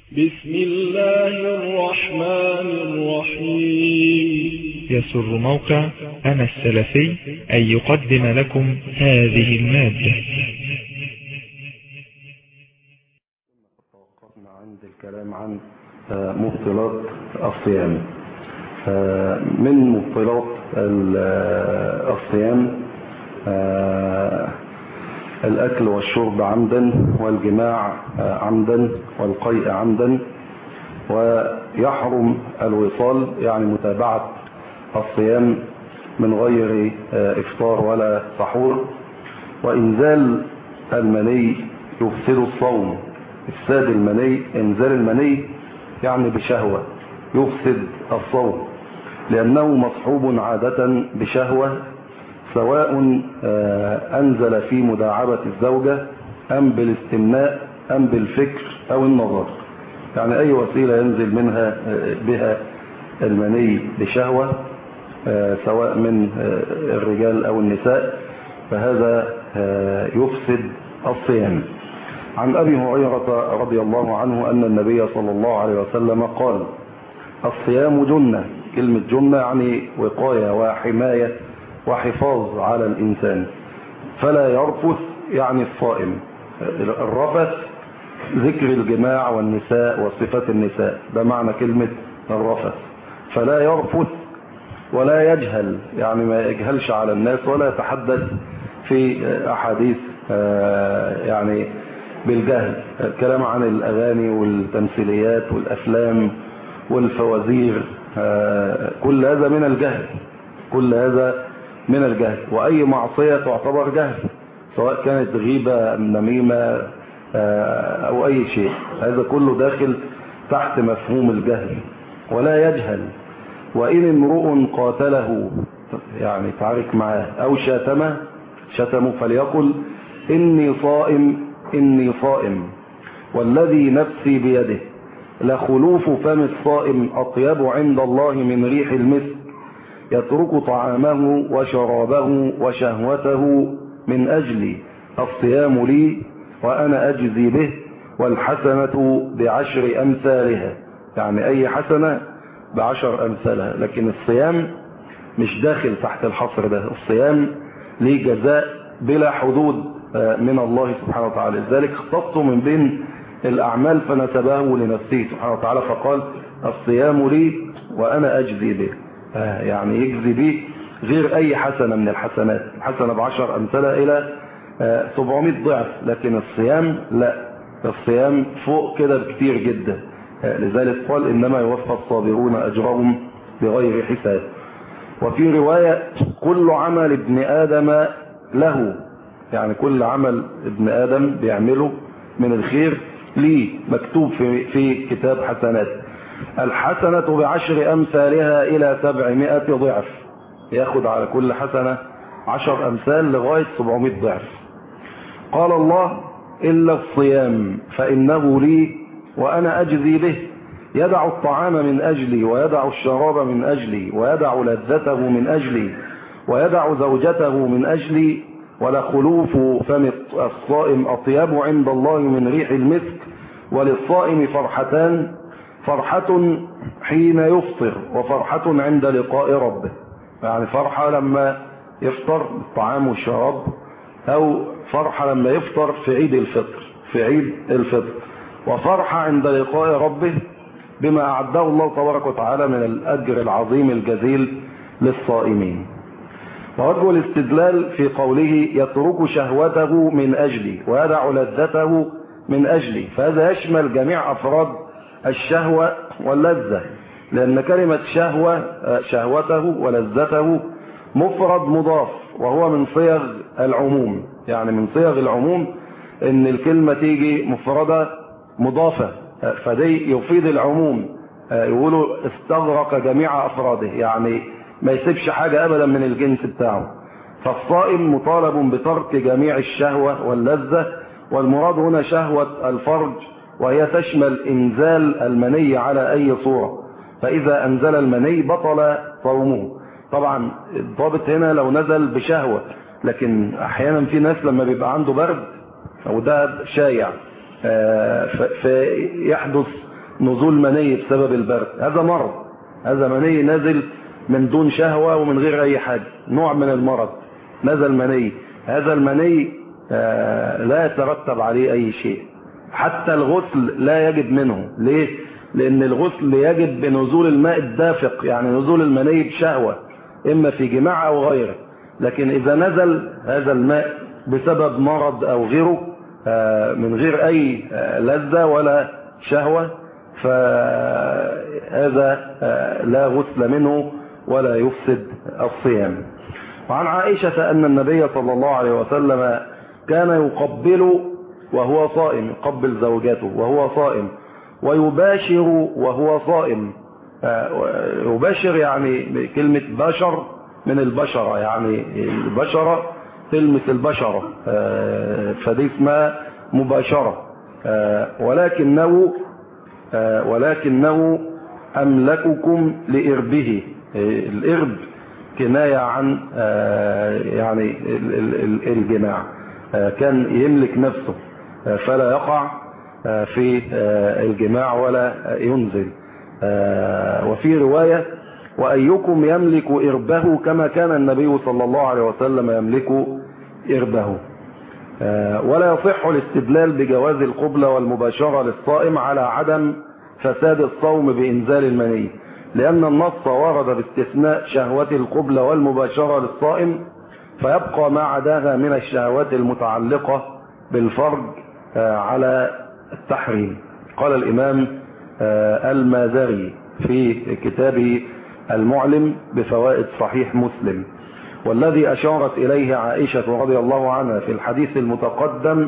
بسم الله الرحمن الرحيم يسر موقع أنا السلفي أن يقدم لكم هذه المادة توقفنا عند الكلام عن آه، مبطلات الصيام آه، من مبطلات ال- آه، الصيام آه، الأكل والشرب عمدا والجماع آه، عمدا والقيء عمدا ويحرم الوصال يعني متابعة الصيام من غير آه، إفطار ولا سحور وإنزال المني يفسد الصوم إفساد المني إنزال المني يعني بشهوة يفسد الصوم لأنه مصحوب عادة بشهوة سواء آه، أنزل في مداعبة الزوجة أم بالاستمناء أم بالفكر أو النظر يعني أي وسيلة ينزل منها آه، بها المني بشهوة آه، سواء من آه، الرجال أو النساء فهذا آه، يفسد الصيام عن أبي هريرة رضي الله عنه أن النبي صلى الله عليه وسلم قال الصيام جنة كلمة جنة يعني وقاية وحماية وحفاظ على الإنسان فلا يرفث يعني الصائم الرفث ذكر الجماع والنساء وصفات النساء ده معنى كلمة الرفث فلا يرفث ولا يجهل يعني ما يجهلش على الناس ولا يتحدث في أحاديث آه، يعني بالجهل الكلام عن الأغاني والتمثيليات والأفلام والفوازير آه، كل هذا من الجهل كل هذا من الجهل وأي معصية تعتبر جهل سواء كانت غيبة نميمة آه، أو أي شيء هذا كله داخل تحت مفهوم الجهل ولا يجهل وإن امرؤ قاتله يعني تعارك معاه أو شاتمه شتمه فليقل إني صائم إني صائم والذي نفسي بيده لخلوف فم الصائم أطيب عند الله من ريح المسك يترك طعامه وشرابه وشهوته من أجلي الصيام لي وأنا أجزي به والحسنة بعشر أمثالها يعني أي حسنة بعشر أمثالها لكن الصيام مش داخل تحت الحصر ده الصيام ليه جزاء بلا حدود آه، من الله سبحانه وتعالى لذلك اختصه من بين الأعمال فنسبه لنفسه سبحانه وتعالى فقال الصيام لي وأنا أجزي به آه، يعني يجزي به غير أي حسنة من الحسنات حسنة بعشر أمثلة إلى آه، 700 ضعف لكن الصيام لا الصيام فوق كده بكتير جدا آه، لذلك قال إنما يوفى الصابرون أجرهم بغير حساب وفي رواية كل عمل ابن آدم له يعني كل عمل ابن آدم بيعمله من الخير ليه مكتوب في, في كتاب حسنات الحسنة بعشر أمثالها إلى سبعمائة ضعف ياخد على كل حسنة عشر أمثال لغاية 700 ضعف قال الله إلا الصيام فإنه لي وأنا أجزي به يدع الطعام من أجلي ويدع الشراب من أجلي ويدع لذته من أجلي ويدع زوجته من أجلي ولخلوف فم الصائم أطيب عند الله من ريح المسك وللصائم فرحتان فرحة حين يفطر وفرحة عند لقاء ربه يعني فرحة لما يفطر الطعام والشراب أو فرحة لما يفطر في عيد الفطر في عيد الفطر وفرحة عند لقاء ربه بما أعده الله تبارك وتعالى من الأجر العظيم الجزيل للصائمين ووجه الاستدلال في قوله يترك شهوته من أجلي ويدع لذته من أجلي فهذا يشمل جميع أفراد الشهوة واللذة لأن كلمة شهوة شهوته ولذته مفرد مضاف وهو من صيغ العموم يعني من صيغ العموم ان الكلمة تيجي مفردة مضافة فدي يفيد العموم يقولوا استغرق جميع أفراده يعني ما يسيبش حاجة أبدا من الجنس بتاعه فالصائم مطالب بترك جميع الشهوة واللذة والمراد هنا شهوة الفرج وهي تشمل إنزال المني على أي صورة فإذا أنزل المني بطل صومه طبعا الضابط هنا لو نزل بشهوة لكن أحيانا في ناس لما بيبقى عنده برد أو ده شايع فيحدث نزول مني بسبب البرد هذا مرض هذا مني نزل من دون شهوة ومن غير أي حاجة نوع من المرض نزل مني هذا المني لا يترتب عليه أي شيء حتى الغسل لا يجب منه ليه؟ لأن الغسل يجب بنزول الماء الدافق يعني نزول المني بشهوة إما في جماع أو غيره لكن إذا نزل هذا الماء بسبب مرض أو غيره من غير أي لذة ولا شهوة فهذا لا غسل منه ولا يفسد الصيام وعن عائشة أن النبي صلى الله عليه وسلم كان يقبل وهو صائم يقبل زوجاته وهو صائم ويباشر وهو صائم يباشر يعني كلمة بشر من البشرة يعني البشرة تلمس البشرة فدي اسمها مباشرة ولكنه ولكنه أملككم لإربه الإرب كناية عن يعني الجماع كان يملك نفسه فلا يقع في الجماع ولا ينزل وفي رواية وأيكم يملك إربه كما كان النبي صلى الله عليه وسلم يملك إربه ولا يصح الاستدلال بجواز القبلة والمباشرة للصائم على عدم فساد الصوم بإنزال المني لأن النص ورد باستثناء شهوة القبلة والمباشرة للصائم فيبقى ما عداها من الشهوات المتعلقة بالفرج على التحريم قال الإمام المازري في كتابه المعلم بفوائد صحيح مسلم والذي أشارت إليه عائشة رضي الله عنها في الحديث المتقدم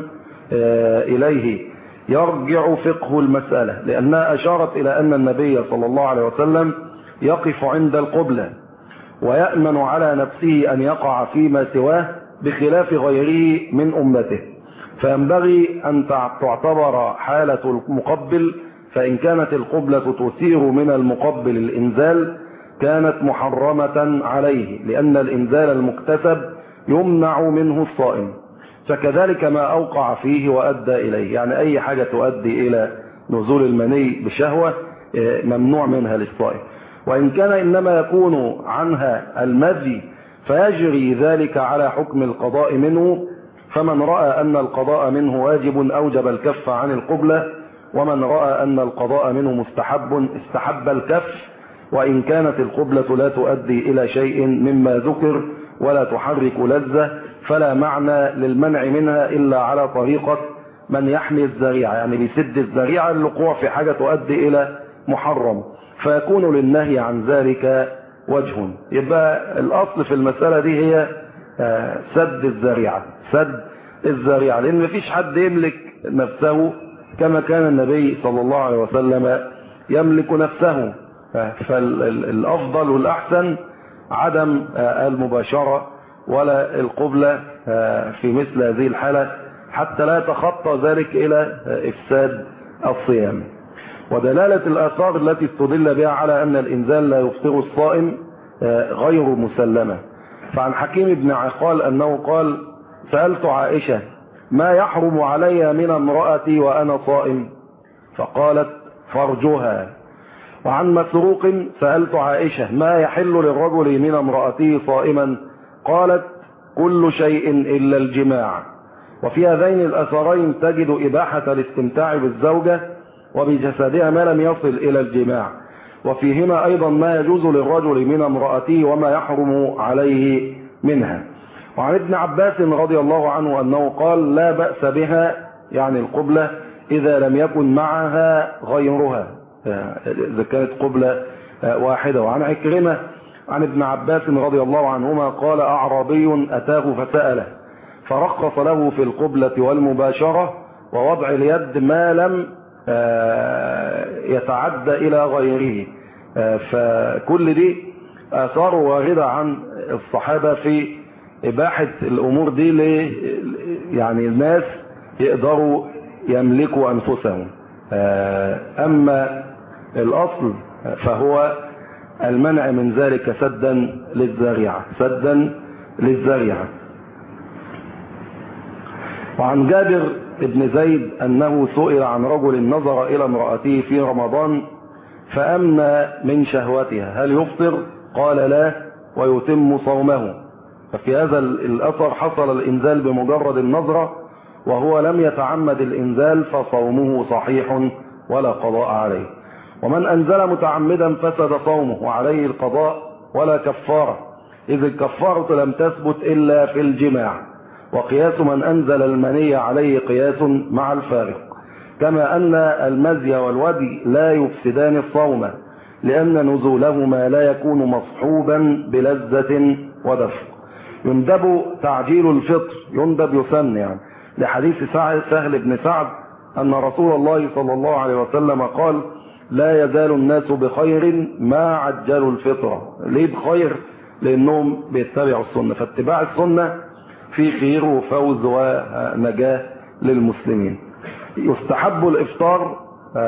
إليه يرجع فقه المسألة لأنها أشارت إلى أن النبي صلى الله عليه وسلم يقف عند القبلة ويأمن على نفسه أن يقع فيما سواه بخلاف غيره من أمته فينبغي أن تعتبر حالة المقبل فإن كانت القبلة تثير من المقبل الإنزال كانت محرمة عليه لأن الإنزال المكتسب يمنع منه الصائم فكذلك ما أوقع فيه وأدى إليه يعني أي حاجة تؤدي إلى نزول المني بشهوة ممنوع منها للصائم وإن كان إنما يكون عنها المذي فيجري ذلك على حكم القضاء منه فمن رأى أن القضاء منه واجب أوجب الكف عن القبلة ومن رأى أن القضاء منه مستحب استحب الكف وإن كانت القبلة لا تؤدي إلى شيء مما ذكر ولا تحرك لذة فلا معنى للمنع منها إلا على طريقة من يحمي الذريعة يعني بيسد الذريعة للوقوع في حاجة تؤدي إلى محرم فيكون للنهي عن ذلك وجه يبقى الأصل في المسألة دي هي سد الذريعة سد الذريعة لأن مفيش حد يملك نفسه كما كان النبي صلى الله عليه وسلم يملك نفسه فالأفضل والأحسن عدم المباشرة ولا القبلة في مثل هذه الحالة حتى لا يتخطى ذلك إلى إفساد الصيام ودلالة الآثار التي استدل بها على أن الإنزال لا يفطر الصائم غير مسلمة فعن حكيم بن عقال أنه قال سألت عائشة ما يحرم علي من امرأتي وأنا صائم فقالت فرجها وعن مسروق سألت عائشة ما يحل للرجل من امرأته صائما قالت كل شيء إلا الجماع وفي هذين الأثرين تجد إباحة الاستمتاع بالزوجة وبجسدها ما لم يصل إلى الجماع وفيهما أيضا ما يجوز للرجل من امرأته وما يحرم عليه منها وعن ابن عباس رضي الله عنه أنه قال لا بأس بها يعني القبلة إذا لم يكن معها غيرها إذا كانت قبلة واحدة وعن عكرمة عن ابن عباس رضي الله عنهما قال أعرابي أتاه فسأله فرخص له في القبلة والمباشرة ووضع اليد ما لم يتعدى إلى غيره فكل دي آثار واردة عن الصحابة في إباحة الأمور دي ل يعني الناس يقدروا يملكوا أنفسهم أما الأصل فهو المنع من ذلك سدا للذريعة سدا للذريعة وعن جابر بن زيد أنه سئل عن رجل نظر إلى امرأته في رمضان فأمنى من شهوتها هل يفطر قال لا ويتم صومه ففي هذا الأثر حصل الإنزال بمجرد النظرة وهو لم يتعمد الإنزال فصومه صحيح ولا قضاء عليه ومن أنزل متعمدا فسد صومه وعليه القضاء ولا كفارة إذ الكفارة لم تثبت إلا في الجماع وقياس من أنزل المني عليه قياس مع الفارق كما أن المزي والودي لا يفسدان الصوم لأن نزولهما لا يكون مصحوبا بلذة ودفع يندب تعجيل الفطر يندب يسن يعني لحديث سهل بن سعد أن رسول الله صلى الله عليه وسلم قال لا يزال الناس بخير ما عجلوا الفطرة ليه بخير لأنهم بيتبعوا السنة فاتباع السنة في خير وفوز ونجاة للمسلمين يستحب الإفطار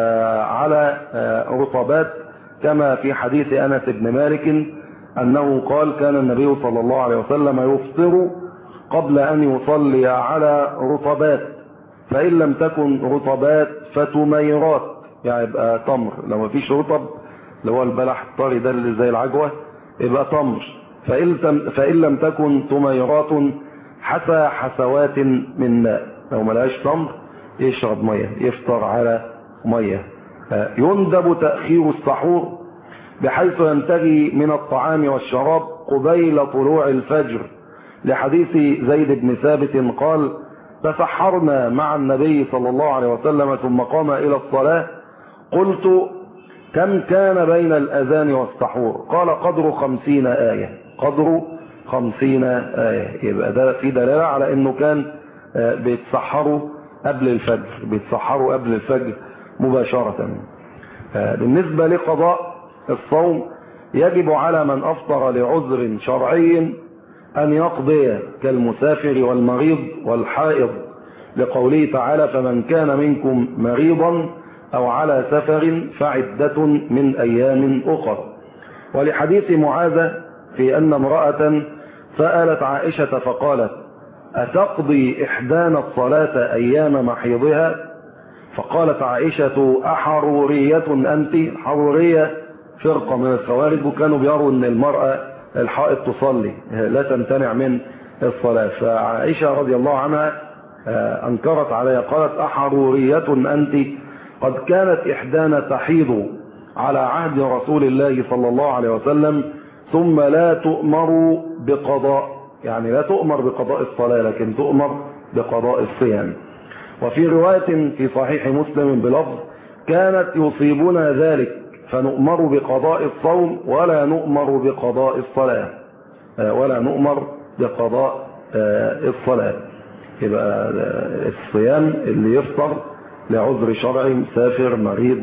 على رطبات كما في حديث أنس بن مالك أنه قال كان النبي صلى الله عليه وسلم يفطر قبل أن يصلي على رطبات فإن لم تكن رطبات فتميرات يعني يبقى تمر لو ما فيش رطب اللي هو البلح الطري ده اللي زي العجوة يبقى تمر فإن, فإن لم تكن تميرات حتى حسوات من ماء لو ملهاش تمر يشرب مية يفطر على مية يندب تأخير السحور بحيث ينتهي من الطعام والشراب قبيل طلوع الفجر لحديث زيد بن ثابت قال تسحرنا مع النبي صلى الله عليه وسلم ثم قام إلى الصلاة قلت كم كان بين الأذان والسحور قال قدر خمسين آية قدر خمسين آية يبقى ده في دلالة على أنه كان بيتسحروا قبل الفجر بيتسحروا قبل الفجر مباشرة بالنسبة لقضاء الصوم يجب على من أفطر لعذر شرعي أن يقضي كالمسافر والمريض والحائض لقوله تعالى فمن كان منكم مريضا أو على سفر فعدة من أيام أخر ولحديث معاذة في أن امرأة سألت عائشة فقالت أتقضي إحدانا الصلاة أيام محيضها فقالت عائشة أحرورية أنت حرورية فرقة من الخوارج وكانوا بيروا أن المرأة الحائط تصلي لا تمتنع من الصلاة فعائشة رضي الله عنها أنكرت عليها قالت أحرورية أنت قد كانت إحدانا تحيض على عهد رسول الله صلى الله عليه وسلم ثم لا تؤمر بقضاء يعني لا تؤمر بقضاء الصلاة لكن تؤمر بقضاء الصيام وفي رواية في صحيح مسلم بلفظ كانت يصيبنا ذلك فنؤمر بقضاء الصوم ولا نؤمر بقضاء الصلاة ولا نؤمر بقضاء الصلاة يبقى الصيام اللي يفطر لعذر شرعي مسافر مريض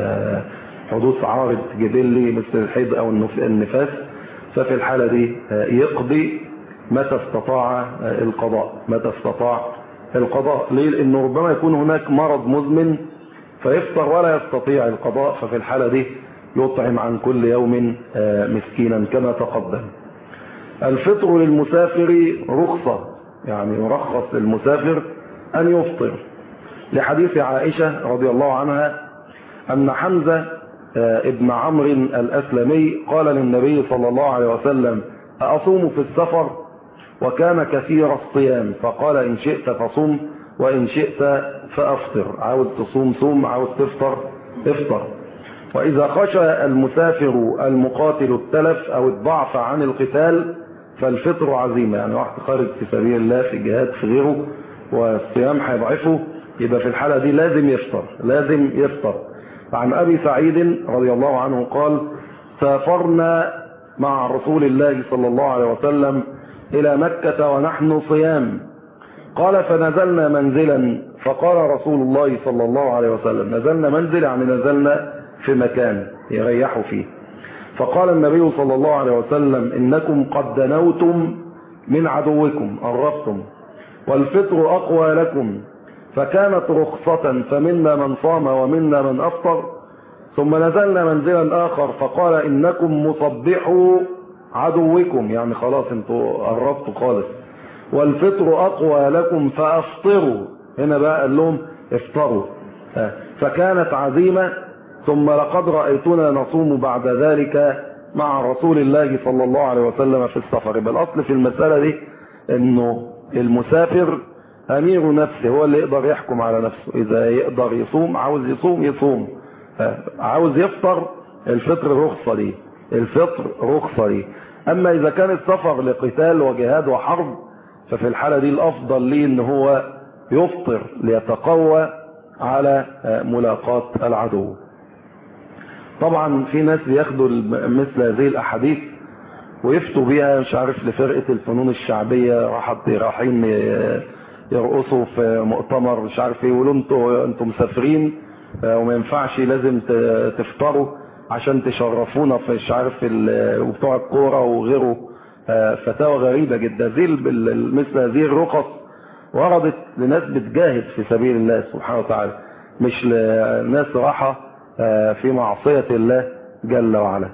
حدوث عارض جبلي مثل الحيض او النفاس ففي الحالة دي يقضي متى استطاع القضاء متى استطاع القضاء ليه لانه ربما يكون هناك مرض مزمن فيفطر ولا يستطيع القضاء ففي الحالة دي يطعم عن كل يوم مسكينا كما تقدم الفطر للمسافر رخصة يعني يرخص للمسافر أن يفطر لحديث عائشة رضي الله عنها أن حمزة ابن عمرو الأسلمي قال للنبي صلى الله عليه وسلم أصوم في السفر وكان كثير الصيام فقال إن شئت فصوم وإن شئت فأفطر عاوز تصوم صوم عاوز تفطر افطر وإذا خشى المسافر المقاتل التلف أو الضعف عن القتال فالفطر عزيمة يعني واحد خارج في سبيل الله في جهاد في غيره والصيام هيضعفه يبقى في الحالة دي لازم يفطر لازم يفطر عن أبي سعيد رضي الله عنه قال سافرنا مع رسول الله صلى الله عليه وسلم إلى مكة ونحن صيام قال فنزلنا منزلا فقال رسول الله صلى الله عليه وسلم نزلنا منزل يعني نزلنا في مكان يريحوا فيه فقال النبي صلى الله عليه وسلم إنكم قد دنوتم من عدوكم قربتم والفطر أقوى لكم فكانت رخصة فمنا من صام ومنا من أفطر ثم نزلنا منزلا آخر فقال إنكم مصبحوا عدوكم يعني خلاص انتوا قربتوا خالص والفطر أقوى لكم فأفطروا هنا بقى قال لهم افطروا فكانت عزيمة ثم لقد رأيتنا نصوم بعد ذلك مع رسول الله صلى الله عليه وسلم في السفر يبقى الأصل في المسألة دي انه المسافر امير نفسه هو اللي يقدر يحكم على نفسه اذا يقدر يصوم عاوز يصوم يصوم عاوز يفطر الفطر رخصة ليه الفطر رخصة ليه اما اذا كان السفر لقتال وجهاد وحرب ففي الحالة دي الافضل ليه ان هو يفطر ليتقوى على ملاقاة العدو طبعا في ناس بياخدوا مثل هذه الاحاديث ويفتوا بيها مش عارف لفرقة الفنون الشعبية راحت رايحين يرقصوا في مؤتمر مش عارف ايه يقولوا انتوا انتوا مسافرين وما ينفعش لازم تفطروا عشان تشرفونا في مش عارف وبتوع الكوره وغيره فتاوى غريبه جدا زي مثل هذه الرخص وردت لناس بتجاهد في سبيل الله سبحانه وتعالى مش لناس راحه في معصيه الله جل وعلا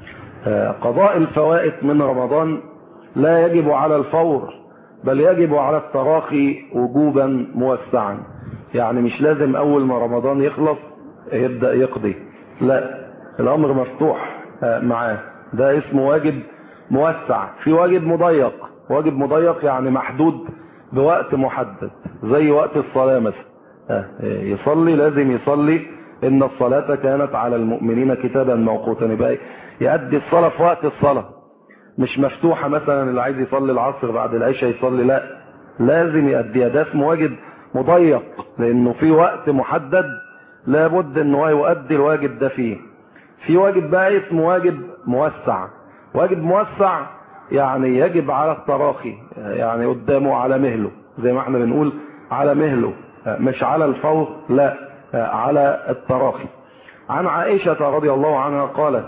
قضاء الفوائت من رمضان لا يجب على الفور بل يجب على التراخي وجوبا موسعا يعني مش لازم اول ما رمضان يخلص يبدأ يقضي لا الامر مفتوح معاه ده اسمه واجب موسع في واجب مضيق واجب مضيق يعني محدود بوقت محدد زي وقت الصلاة مثلا يصلي لازم يصلي ان الصلاة كانت على المؤمنين كتابا موقوتا يبقى يؤدي الصلاة في وقت الصلاة مش مفتوحة مثلا اللي عايز يصلي العصر بعد العشاء يصلي لا لازم يؤديها ده اسمه واجب مضيق لانه في وقت محدد لابد ان هو يؤدي الواجب ده فيه في واجب بقى اسمه واجب موسع واجب موسع يعني يجب على التراخي يعني قدامه على مهله زي ما احنا بنقول على مهله مش على الفور لا على التراخي عن عائشة رضي الله عنها قالت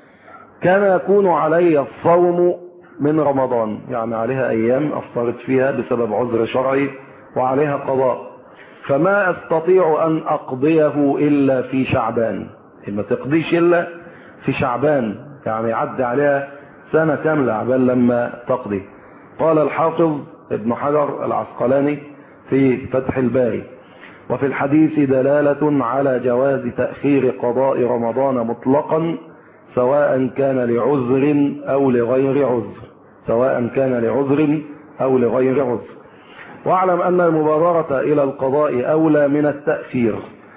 كان يكون علي الصوم من رمضان يعني عليها ايام افطرت فيها بسبب عذر شرعي وعليها قضاء فما استطيع ان اقضيه الا في شعبان ما تقضيش الا في شعبان يعني يعدي عليها سنة كاملة عبال لما تقضي قال الحافظ ابن حجر العسقلاني في فتح الباري وفي الحديث دلالة على جواز تأخير قضاء رمضان مطلقا سواء كان لعذر أو لغير عذر سواء كان لعذر أو لغير عذر واعلم أن المبادرة إلى القضاء أولى من التأخير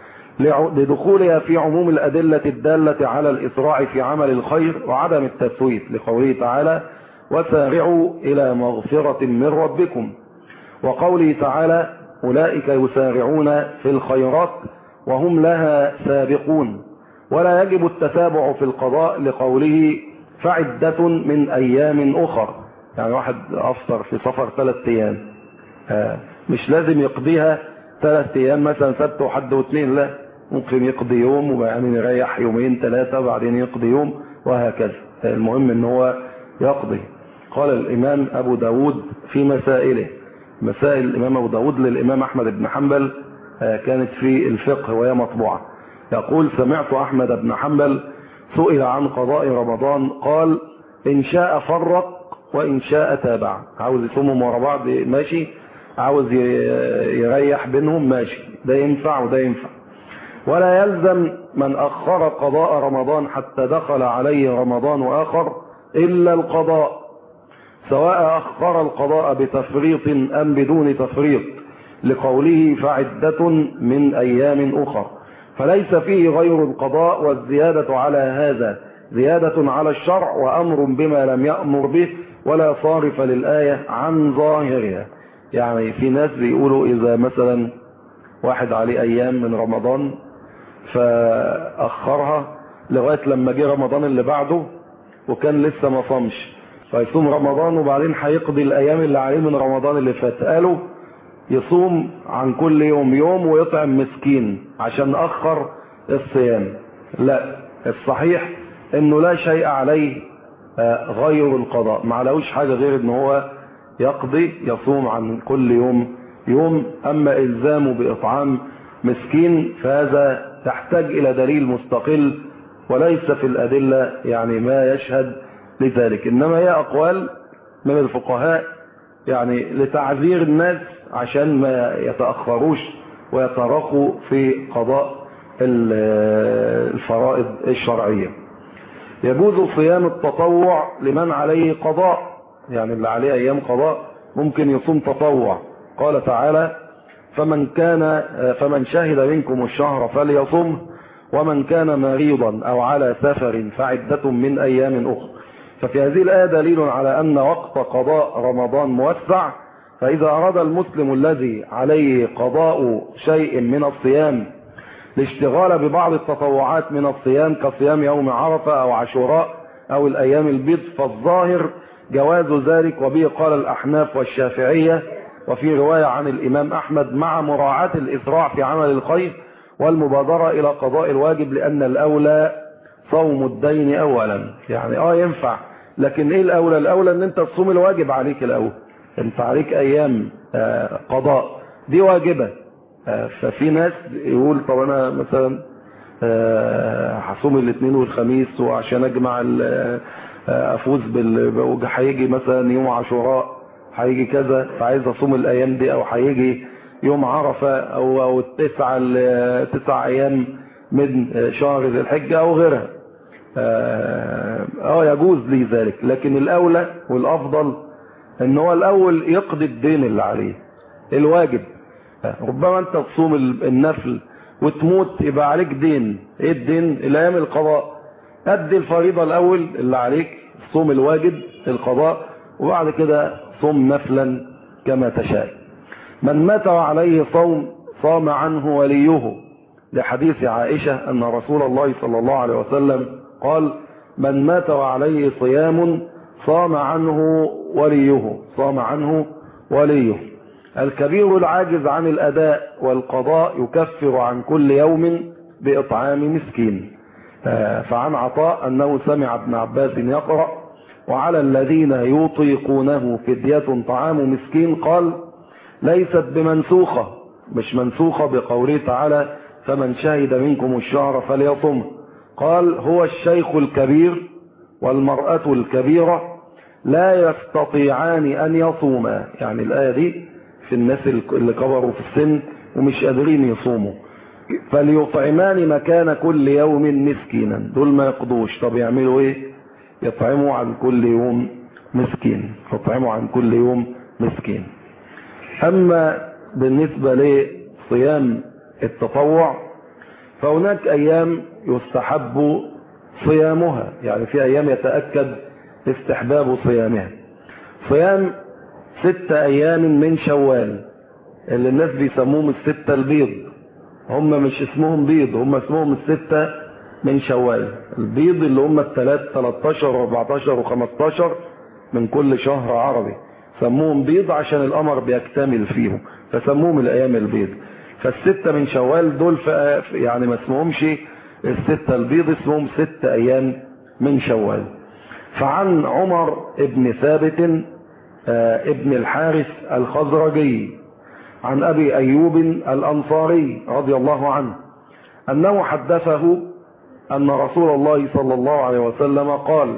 لدخولها في عموم الأدلة الدالة على الإسراع في عمل الخير وعدم التسويف لقوله تعالى وسارعوا إلى مغفرة من ربكم وقوله تعالى أولئك يسارعون في الخيرات وهم لها سابقون ولا يجب التتابع في القضاء لقوله فعدة من أيام أخر يعني واحد أفطر في سفر ثلاث أيام آه مش لازم يقضيها ثلاث أيام مثلا سبت وحد واثنين لا ممكن يقضي يوم وبعدين يريح يومين ثلاثة وبعدين يقضي يوم وهكذا المهم ان هو يقضي قال الإمام أبو داود في مسائله مسائل الإمام أبو داود للإمام أحمد بن حنبل آه كانت في الفقه وهي مطبوعة يقول سمعت أحمد بن حنبل سئل عن قضاء رمضان قال إن شاء فرق وإن شاء تابع عاوز يصومهم ورا بعض ماشي عاوز يريح بينهم ماشي ده ينفع وده ينفع ولا يلزم من أخر قضاء رمضان حتى دخل عليه رمضان آخر إلا القضاء سواء أخر القضاء بتفريط أم بدون تفريط لقوله فعدة من أيام أخر فليس فيه غير القضاء والزيادة على هذا زيادة على الشرع وأمر بما لم يأمر به ولا صارف للآية عن ظاهرها يعني في ناس بيقولوا إذا مثلا واحد عليه أيام من رمضان فأخرها لغاية لما جه رمضان اللي بعده وكان لسه ما صامش فيصوم رمضان وبعدين هيقضي الأيام اللي عليه من رمضان اللي فات قالوا يصوم عن كل يوم يوم ويطعم مسكين عشان أخر الصيام لا الصحيح انه لا شيء عليه غير القضاء ما عليهوش حاجة غير ان هو يقضي يصوم عن كل يوم يوم اما الزامه باطعام مسكين فهذا تحتاج الى دليل مستقل وليس في الادلة يعني ما يشهد لذلك انما هي اقوال من الفقهاء يعني لتعذير الناس عشان ما يتأخروش ويترخوا في قضاء الفرائض الشرعية يجوز صيام التطوع لمن عليه قضاء يعني اللي عليه أيام قضاء ممكن يصوم تطوع قال تعالى فمن كان فمن شهد منكم الشهر فليصم ومن كان مريضا أو على سفر فعدة من أيام أخرى ففي هذه الآية دليل على أن وقت قضاء رمضان موسع فإذا أراد المسلم الذي عليه قضاء شيء من الصيام الاشتغال ببعض التطوعات من الصيام كصيام يوم عرفة أو عاشوراء أو الأيام البيض فالظاهر جواز ذلك وبه قال الأحناف والشافعية وفي رواية عن الإمام أحمد مع مراعاة الإسراع في عمل الخير والمبادرة إلى قضاء الواجب لأن الأولى صوم الدين أولا يعني آه ينفع لكن إيه الأولى الأولى أن أنت تصوم الواجب عليك الأول أنت عليك أيام آه قضاء دي واجبة آه ففي ناس يقول طب أنا مثلا هصوم الاثنين والخميس وعشان أجمع أفوز بال هيجي مثلا يوم عاشوراء هيجي كذا فعايز أصوم الأيام دي أو هيجي يوم عرفة أو, أو التسعة تسع أيام من شهر ذي الحجة أو غيرها اه يجوز لي ذلك لكن الأولى والأفضل ان هو الأول يقضي الدين اللي عليه الواجب ربما انت تصوم النفل وتموت يبقى عليك دين ايه الدين الايام القضاء ادي الفريضة الاول اللي عليك صوم الواجب القضاء وبعد كده صوم نفلا كما تشاء من مات وعليه صوم صام عنه وليه لحديث عائشة أن رسول الله صلى الله عليه وسلم قال من مات وعليه صيام صام عنه وليه صام عنه وليه الكبير العاجز عن الأداء والقضاء يكفر عن كل يوم بإطعام مسكين فعن عطاء أنه سمع ابن عباس يقرأ وعلى الذين يطيقونه فدية طعام مسكين قال ليست بمنسوخة مش منسوخة بقوله تعالى فمن شهد منكم الشهر فليصم قال هو الشيخ الكبير والمرأة الكبيرة لا يستطيعان أن يصوما يعني الآية دي في الناس اللي كبروا في السن ومش قادرين يصوموا فليطعمان مكان كل يوم مسكينا دول ما يقضوش طب يعملوا ايه يطعموا عن كل يوم مسكين يطعموا عن كل يوم مسكين اما بالنسبة لصيام التطوع فهناك ايام يستحب صيامها يعني في ايام يتأكد استحباب صيامها صيام ستة ايام من شوال اللي الناس بيسموهم الستة البيض هم مش اسمهم بيض هم اسمهم الستة من شوال البيض اللي هم الثلاث 13 و14 و15 من كل شهر عربي سموهم بيض عشان القمر بيكتمل فيهم فسموهم الايام البيض فالستة من شوال دول يعني ما اسمهمش الستة البيض اسمهم ست ايام من شوال فعن عمر ابن ثابت ابن الحارث الخزرجي عن ابي ايوب الانصاري رضي الله عنه انه حدثه ان رسول الله صلى الله عليه وسلم قال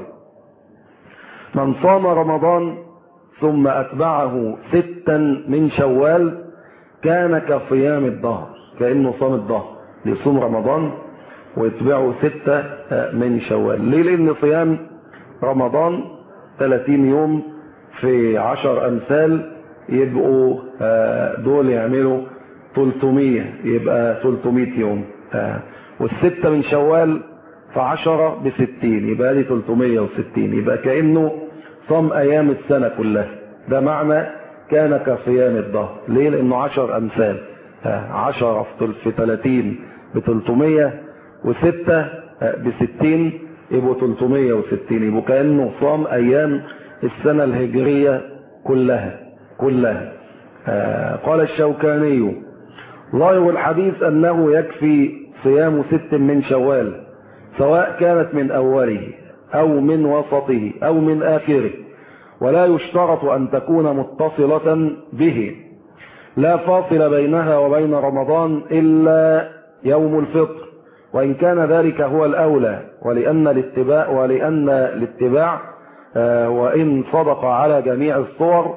من صام رمضان ثم اتبعه ستا من شوال كان كصيام الدهر كانه صام الدهر يصوم رمضان ويتبعه ستة من شوال ليه لان صيام رمضان 30 يوم في عشر امثال يبقوا دول يعملوا 300 يبقى 300 يوم والستة من شوال في عشرة بستين يبقى دي 360 يبقى كأنه صام ايام السنة كلها ده معنى كان كصيام الظهر ليه لانه عشر امثال عشرة في 30 ب 300 وستة بستين يبقوا 360 يبقوا كأنه صام ايام السنة الهجرية كلها كلها آه قال الشوكاني ظاهر الحديث أنه يكفي صيام ست من شوال سواء كانت من أوله أو من وسطه أو من آخره ولا يشترط أن تكون متصلة به لا فاصل بينها وبين رمضان إلا يوم الفطر وإن كان ذلك هو الأولى ولأن الاتباع, ولأن الاتباع آه وإن صدق على جميع الصور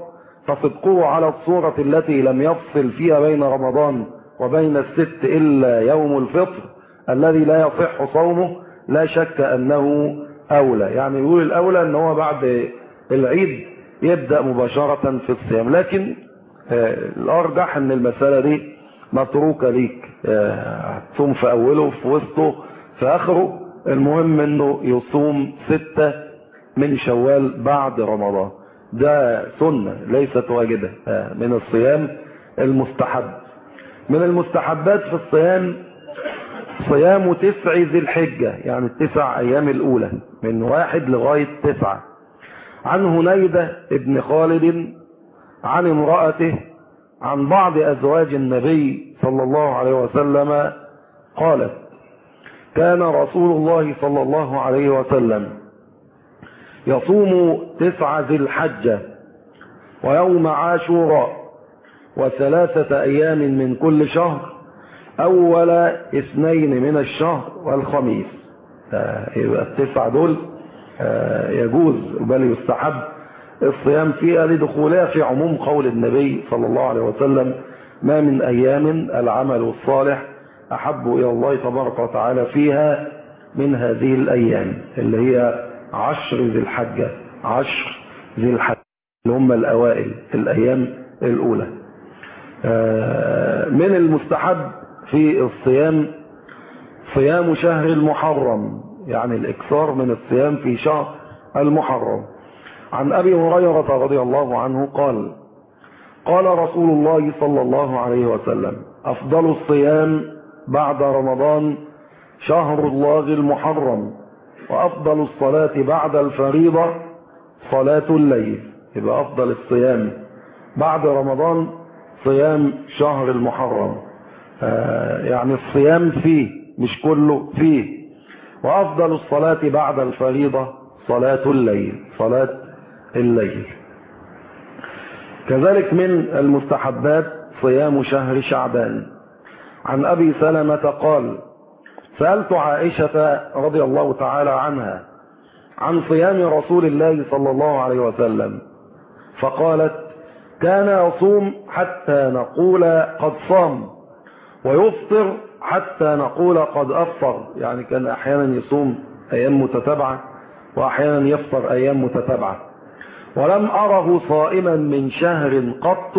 فصدقه على الصورة التي لم يفصل فيها بين رمضان وبين الست إلا يوم الفطر الذي لا يصح صومه لا شك أنه أولى يعني يقول الأولى أنه هو بعد العيد يبدأ مباشرة في الصيام لكن الأرجح أن المسألة دي متروكة ليك تصوم في أوله في وسطه في آخره المهم أنه يصوم ستة من شوال بعد رمضان ده سنة ليست واجبة من الصيام المستحب من المستحبات في الصيام صيام تسع ذي الحجة يعني التسع أيام الأولى من واحد لغاية تسعة عن هنيدة ابن خالد عن امرأته عن بعض أزواج النبي صلى الله عليه وسلم قالت كان رسول الله صلى الله عليه وسلم يصوم تسعة ذي الحجة ويوم عاشوراء وثلاثة أيام من كل شهر أول اثنين من الشهر والخميس يبقى التسعة دول يجوز بل يستحب الصيام فيها لدخولها في عموم قول النبي صلى الله عليه وسلم ما من أيام العمل الصالح أحب إلى الله تبارك وتعالى فيها من هذه الأيام اللي هي عشر ذي الحجة عشر ذي الحجة اللي هم الأوائل الأيام الأولى من المستحب في الصيام صيام شهر المحرم يعني الإكثار من الصيام في شهر المحرم عن أبي هريرة رضي الله عنه قال قال رسول الله صلى الله عليه وسلم أفضل الصيام بعد رمضان شهر الله المحرم وأفضل الصلاة بعد الفريضة صلاة الليل يبقى أفضل الصيام بعد رمضان صيام شهر المحرم آه يعني الصيام فيه مش كله فيه وأفضل الصلاة بعد الفريضة صلاة الليل صلاة الليل كذلك من المستحبات صيام شهر شعبان عن أبي سلمة قال سألت عائشة رضي الله تعالى عنها عن صيام رسول الله صلى الله عليه وسلم فقالت كان يصوم حتى نقول قد صام ويفطر حتى نقول قد أفطر يعني كان أحيانا يصوم أيام متتابعة وأحيانا يفطر أيام متتابعة ولم أره صائما من شهر قط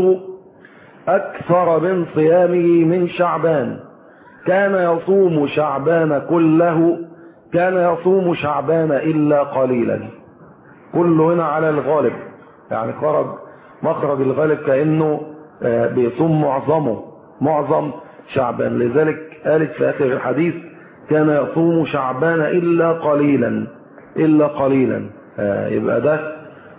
أكثر من صيامه من شعبان كان يصوم شعبان كله كان يصوم شعبان إلا قليلا كل هنا على الغالب يعني خرج مخرج الغالب كأنه بيصوم معظمه معظم شعبان لذلك قالت في آخر الحديث كان يصوم شعبان إلا قليلا إلا قليلا يبقى ده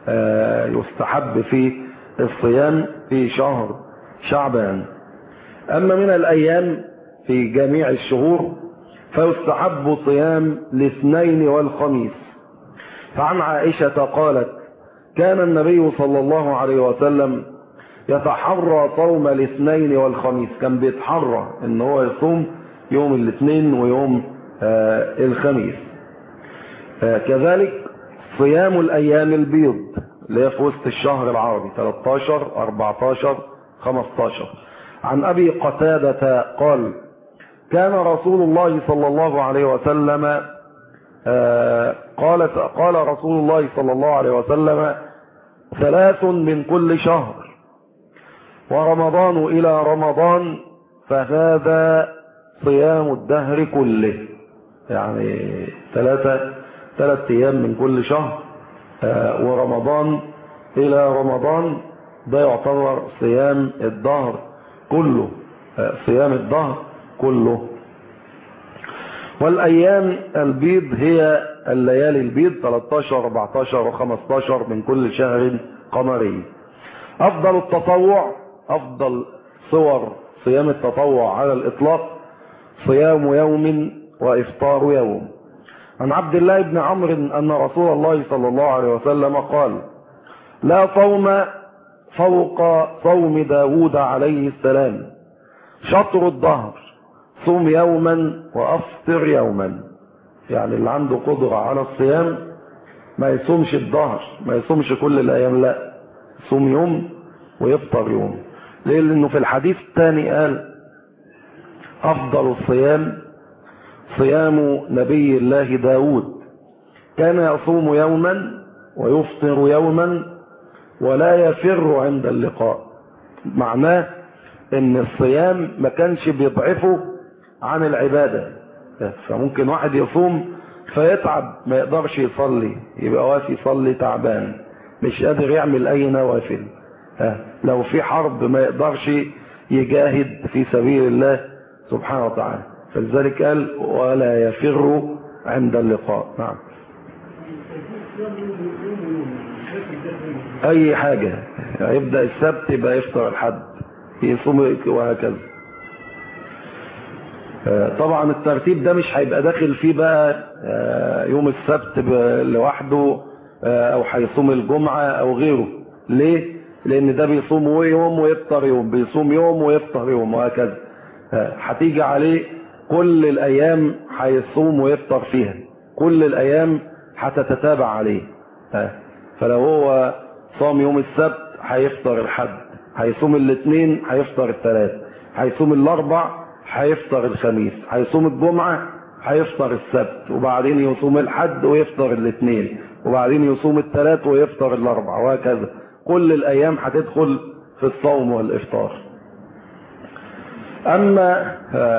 يستحب في الصيام في شهر شعبان أما من الأيام في جميع الشهور فيستحب صيام الاثنين والخميس فعن عائشة قالت كان النبي صلى الله عليه وسلم يتحرى صوم الاثنين والخميس كان بيتحرى ان هو يصوم يوم الاثنين ويوم آه الخميس آه كذلك صيام الايام البيض اللي هي في وسط الشهر العربي 13 14 15 عن ابي قتادة قال كان رسول الله صلى الله عليه وسلم آه قال قال رسول الله صلى الله عليه وسلم ثلاث من كل شهر ورمضان إلى رمضان فهذا صيام الدهر كله يعني ثلاثة ثلاثة أيام من كل شهر آه ورمضان إلى رمضان ده يعتبر صيام الدهر كله آه صيام الدهر كله والأيام البيض هي الليالي البيض 13 14 و15 من كل شهر قمري أفضل التطوع أفضل صور صيام التطوع على الإطلاق صيام يوم وإفطار يوم عن عبد الله بن عمرو أن رسول الله صلى الله عليه وسلم قال لا صوم فوق صوم داود عليه السلام شطر الظهر صوم يوما وأفطر يوما يعني اللي عنده قدرة على الصيام ما يصومش الظهر ما يصومش كل الأيام لا صوم يوم ويفطر يوم ليه لانه في الحديث الثاني قال افضل الصيام صيام نبي الله داود كان يصوم يوما ويفطر يوما ولا يفر عند اللقاء معناه ان الصيام ما كانش بيضعفه عن العبادة فممكن واحد يصوم فيتعب ما يقدرش يصلي يبقى واقف يصلي تعبان مش قادر يعمل اي نوافل لو في حرب ما يقدرش يجاهد في سبيل الله سبحانه وتعالى فلذلك قال ولا يفر عند اللقاء نعم اي حاجة يبدأ السبت يبقى يفطر الحد يصوم وهكذا طبعا الترتيب ده مش هيبقى داخل فيه بقى يوم السبت لوحده او هيصوم الجمعة او غيره ليه لان ده بيصوم يوم ويفطر يوم بيصوم يوم ويفطر يوم وهكذا هتيجي عليه كل الايام هيصوم ويفطر فيها كل الايام هتتتابع عليه فلو هو صام يوم السبت هيفطر الحد هيصوم الاثنين هيفطر الثلاث هيصوم الاربع هيفطر الخميس هيصوم الجمعة هيفطر السبت وبعدين يصوم الحد ويفطر الاثنين وبعدين يصوم الثلاث ويفطر الاربع وهكذا كل الايام هتدخل في الصوم والافطار اما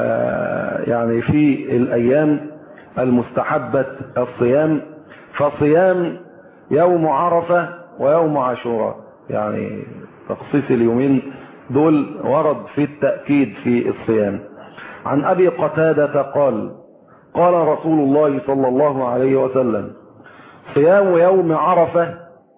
يعني في الايام المستحبة الصيام فصيام يوم عرفة ويوم عاشوراء يعني تخصيص اليومين دول ورد في التأكيد في الصيام عن أبي قتادة قال قال رسول الله صلى الله عليه وسلم صيام يوم عرفة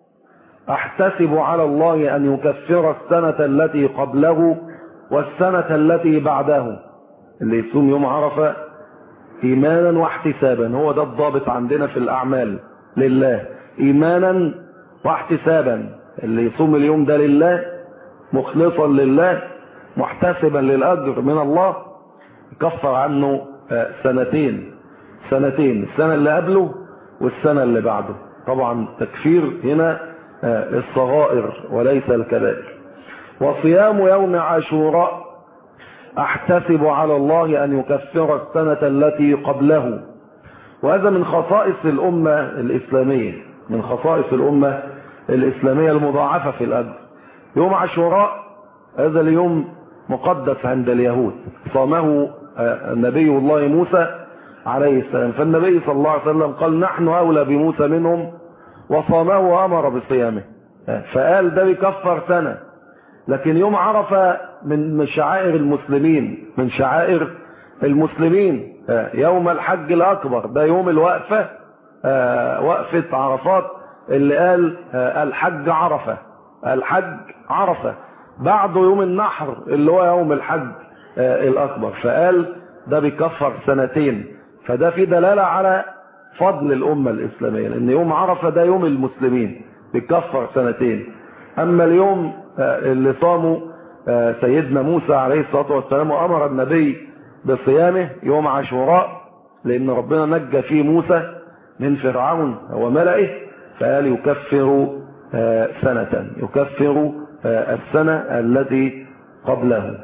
احتسب على الله أن يكفر السنة التي قبله والسنة التي بعده اللي يصوم يوم عرفة إيمانا واحتسابا هو ده الضابط عندنا في الأعمال لله إيمانا واحتسابا اللي يصوم اليوم ده لله مخلصا لله محتسبا للأجر من الله يكفر عنه سنتين سنتين السنة اللي قبله والسنة اللي بعده طبعا تكفير هنا الصغائر وليس الكبائر وصيام يوم عاشوراء احتسب على الله أن يكفر السنة التي قبله وهذا من خصائص الأمة الإسلامية من خصائص الأمة الإسلامية المضاعفة في الأجر يوم عاشوراء هذا اليوم مقدس عند اليهود صامه نبي الله موسى عليه السلام فالنبي صلى الله عليه وسلم قال نحن أولى بموسى منهم وصامه وأمر بصيامه فقال ده بيكفر سنة لكن يوم عرفة من شعائر المسلمين من شعائر المسلمين يوم الحج الأكبر ده يوم الوقفة وقفة عرفات اللي قال الحج عرفة الحج عرفة بعده يوم النحر اللي هو يوم الحج الأكبر فقال ده بيكفر سنتين فده في دلالة على فضل الأمة الإسلامية لأن يوم عرفة ده يوم المسلمين بيكفر سنتين أما اليوم اللي صاموا سيدنا موسى عليه الصلاة والسلام وأمر النبي بصيامه يوم عاشوراء لأن ربنا نجى فيه موسى من فرعون وملئه فقال يكفر سنة يكفر السنة التي قبله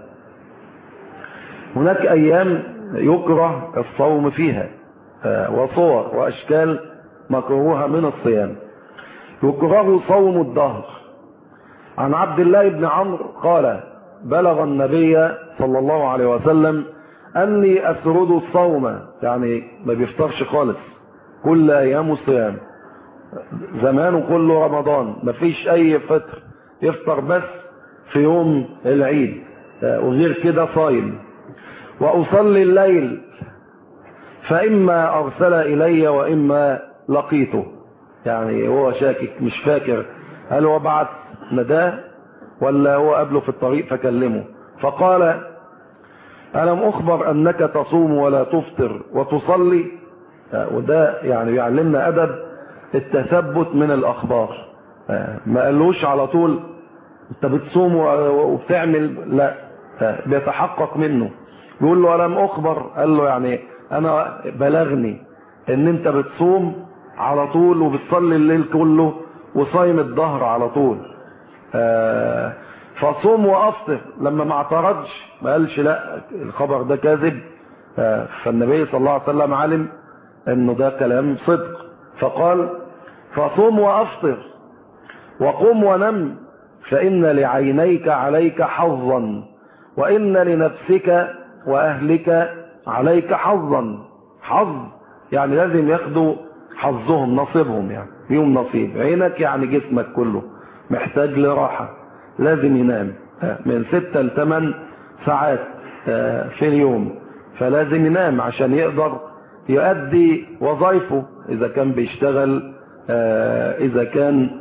هناك أيام يكره الصوم فيها وصور وأشكال مكروهة من الصيام يكره صوم الدهر عن عبد الله بن عمرو قال بلغ النبي صلى الله عليه وسلم أني أسرد الصوم يعني ما بيفطرش خالص كل أيام الصيام زمانه كله رمضان ما فيش أي فطر يفطر بس في يوم العيد وغير كده صايم وأصلي الليل فإما أرسل إلي وإما لقيته يعني هو شاكك مش فاكر هل هو بعت نداه ولا هو قبله في الطريق فكلمه فقال ألم أخبر أنك تصوم ولا تفطر وتصلي وده يعني يعلمنا أدب التثبت من الأخبار ما قالوش على طول انت بتصوم وبتعمل لا بيتحقق منه بيقول له ألم أخبر قال له يعني أنا بلغني ان انت بتصوم على طول وبتصلي الليل كله وصايم الظهر على طول فصوم وافطر لما ما اعترضش ما قالش لا الخبر ده كاذب فالنبي صلى الله عليه وسلم علم انه ده كلام صدق فقال فصوم وافطر وقم ونم فان لعينيك عليك حظا وان لنفسك واهلك عليك حظا حظ يعني لازم ياخدوا حظهم نصيبهم يعني يوم نصيب عينك يعني جسمك كله محتاج لراحة لازم ينام من ستة لثمان ساعات في اليوم فلازم ينام عشان يقدر يؤدي وظائفه اذا كان بيشتغل اذا كان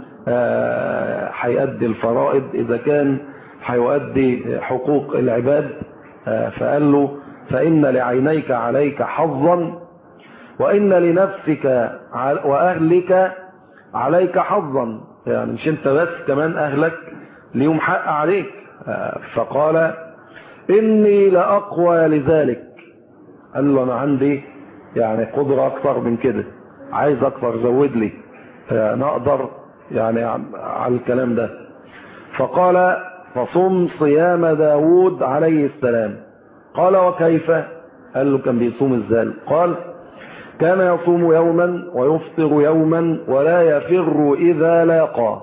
هيؤدي الفرائض اذا كان هيؤدي حقوق العباد فقال له فإن لعينيك عليك حظا وإن لنفسك وأهلك عليك حظا يعني مش انت بس كمان أهلك ليهم حق عليك فقال إني لأقوى لذلك قال له أنا عندي يعني قدرة أكثر من كده عايز أكثر زود لي أنا أقدر يعني على الكلام ده فقال فصم صيام داود عليه السلام قال وكيف قال له كان بيصوم ازاي قال كان يصوم يوما ويفطر يوما ولا يفر إذا لاقى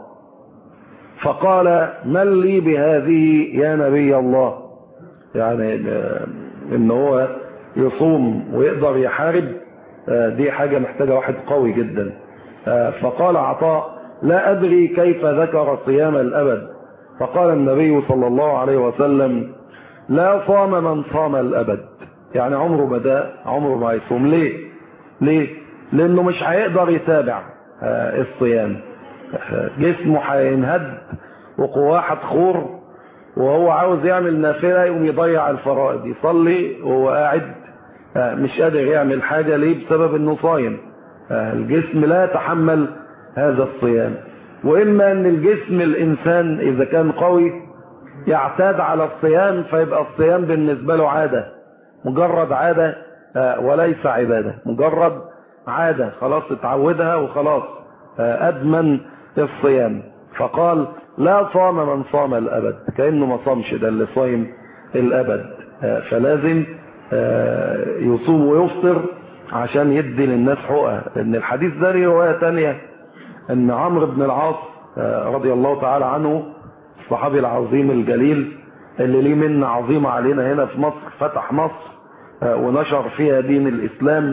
فقال من لي بهذه يا نبي الله يعني ان هو يصوم ويقدر يحارب دي حاجة محتاجة واحد قوي جدا فقال عطاء لا أدري كيف ذكر صيام الأبد فقال النبي صلى الله عليه وسلم لا صام من صام الأبد يعني عمره بدا عمره ما يصوم ليه ليه لأنه مش هيقدر يتابع الصيام جسمه هينهد وقواه هتخور وهو عاوز يعمل نافلة يقوم يضيع الفرائض يصلي وهو قاعد مش قادر يعمل حاجة ليه بسبب انه صايم الجسم لا يتحمل هذا الصيام واما ان الجسم الانسان اذا كان قوي يعتاد على الصيام فيبقى الصيام بالنسبة له عادة مجرد عادة وليس عبادة مجرد عادة خلاص اتعودها وخلاص ادمن الصيام فقال لا صام من صام الابد كأنه ما صامش ده اللي صايم الابد فلازم يصوم ويفطر عشان يدي للناس حقوقها ان الحديث ده رواية تانية ان عمرو بن العاص رضي الله تعالى عنه الصحابي العظيم الجليل اللي ليه منة عظيمة علينا هنا في مصر فتح مصر ونشر فيها دين الإسلام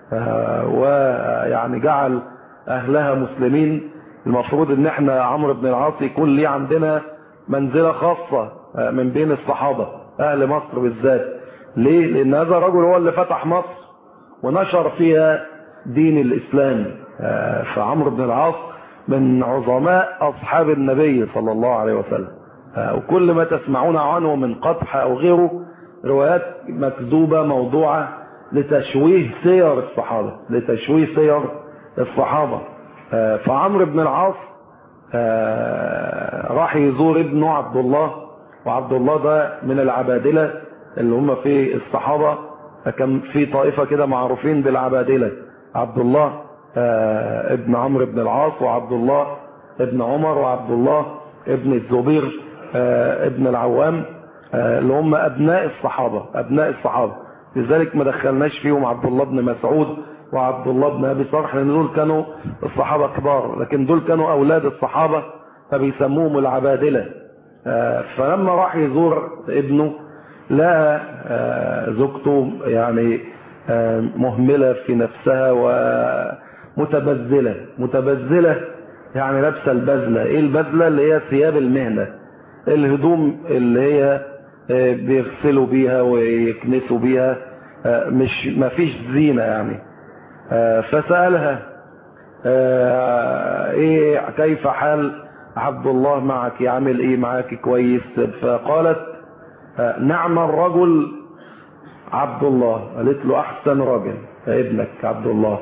ويعني جعل أهلها مسلمين المفروض ان احنا عمرو بن العاص يكون ليه عندنا منزلة خاصة من بين الصحابة أهل مصر بالذات ليه؟ لأن هذا الرجل هو اللي فتح مصر ونشر فيها دين الإسلام فعمرو بن العاص من عظماء أصحاب النبي صلى الله عليه وسلم وكل ما تسمعون عنه من قطح أو غيره روايات مكذوبة موضوعة لتشويه سير الصحابة لتشويه سير الصحابة فعمرو بن العاص راح يزور ابنه عبد الله وعبد الله ده من العبادلة اللي هم في الصحابة كان في طائفة كده معروفين بالعبادلة عبد الله ابن عمرو بن العاص وعبد الله ابن عمر وعبد الله ابن الزبير ابن العوام اللي هم ابناء الصحابة ابناء الصحابة لذلك ما دخلناش فيهم عبد الله بن مسعود وعبد الله بن ابي صالح لان دول كانوا الصحابة كبار لكن دول كانوا اولاد الصحابة فبيسموهم العبادلة فلما راح يزور ابنه لقى زوجته يعني مهملة في نفسها ومتبذلة متبذلة يعني لابسه البذلة ايه البذلة اللي هي ثياب المهنة الهدوم اللي هي بيغسلوا بيها ويكنسوا بيها مش ما فيش زينة يعني فسألها ايه كيف حال عبد الله معك يعمل ايه معك كويس فقالت نعم الرجل عبد الله قالت له احسن راجل ابنك عبد الله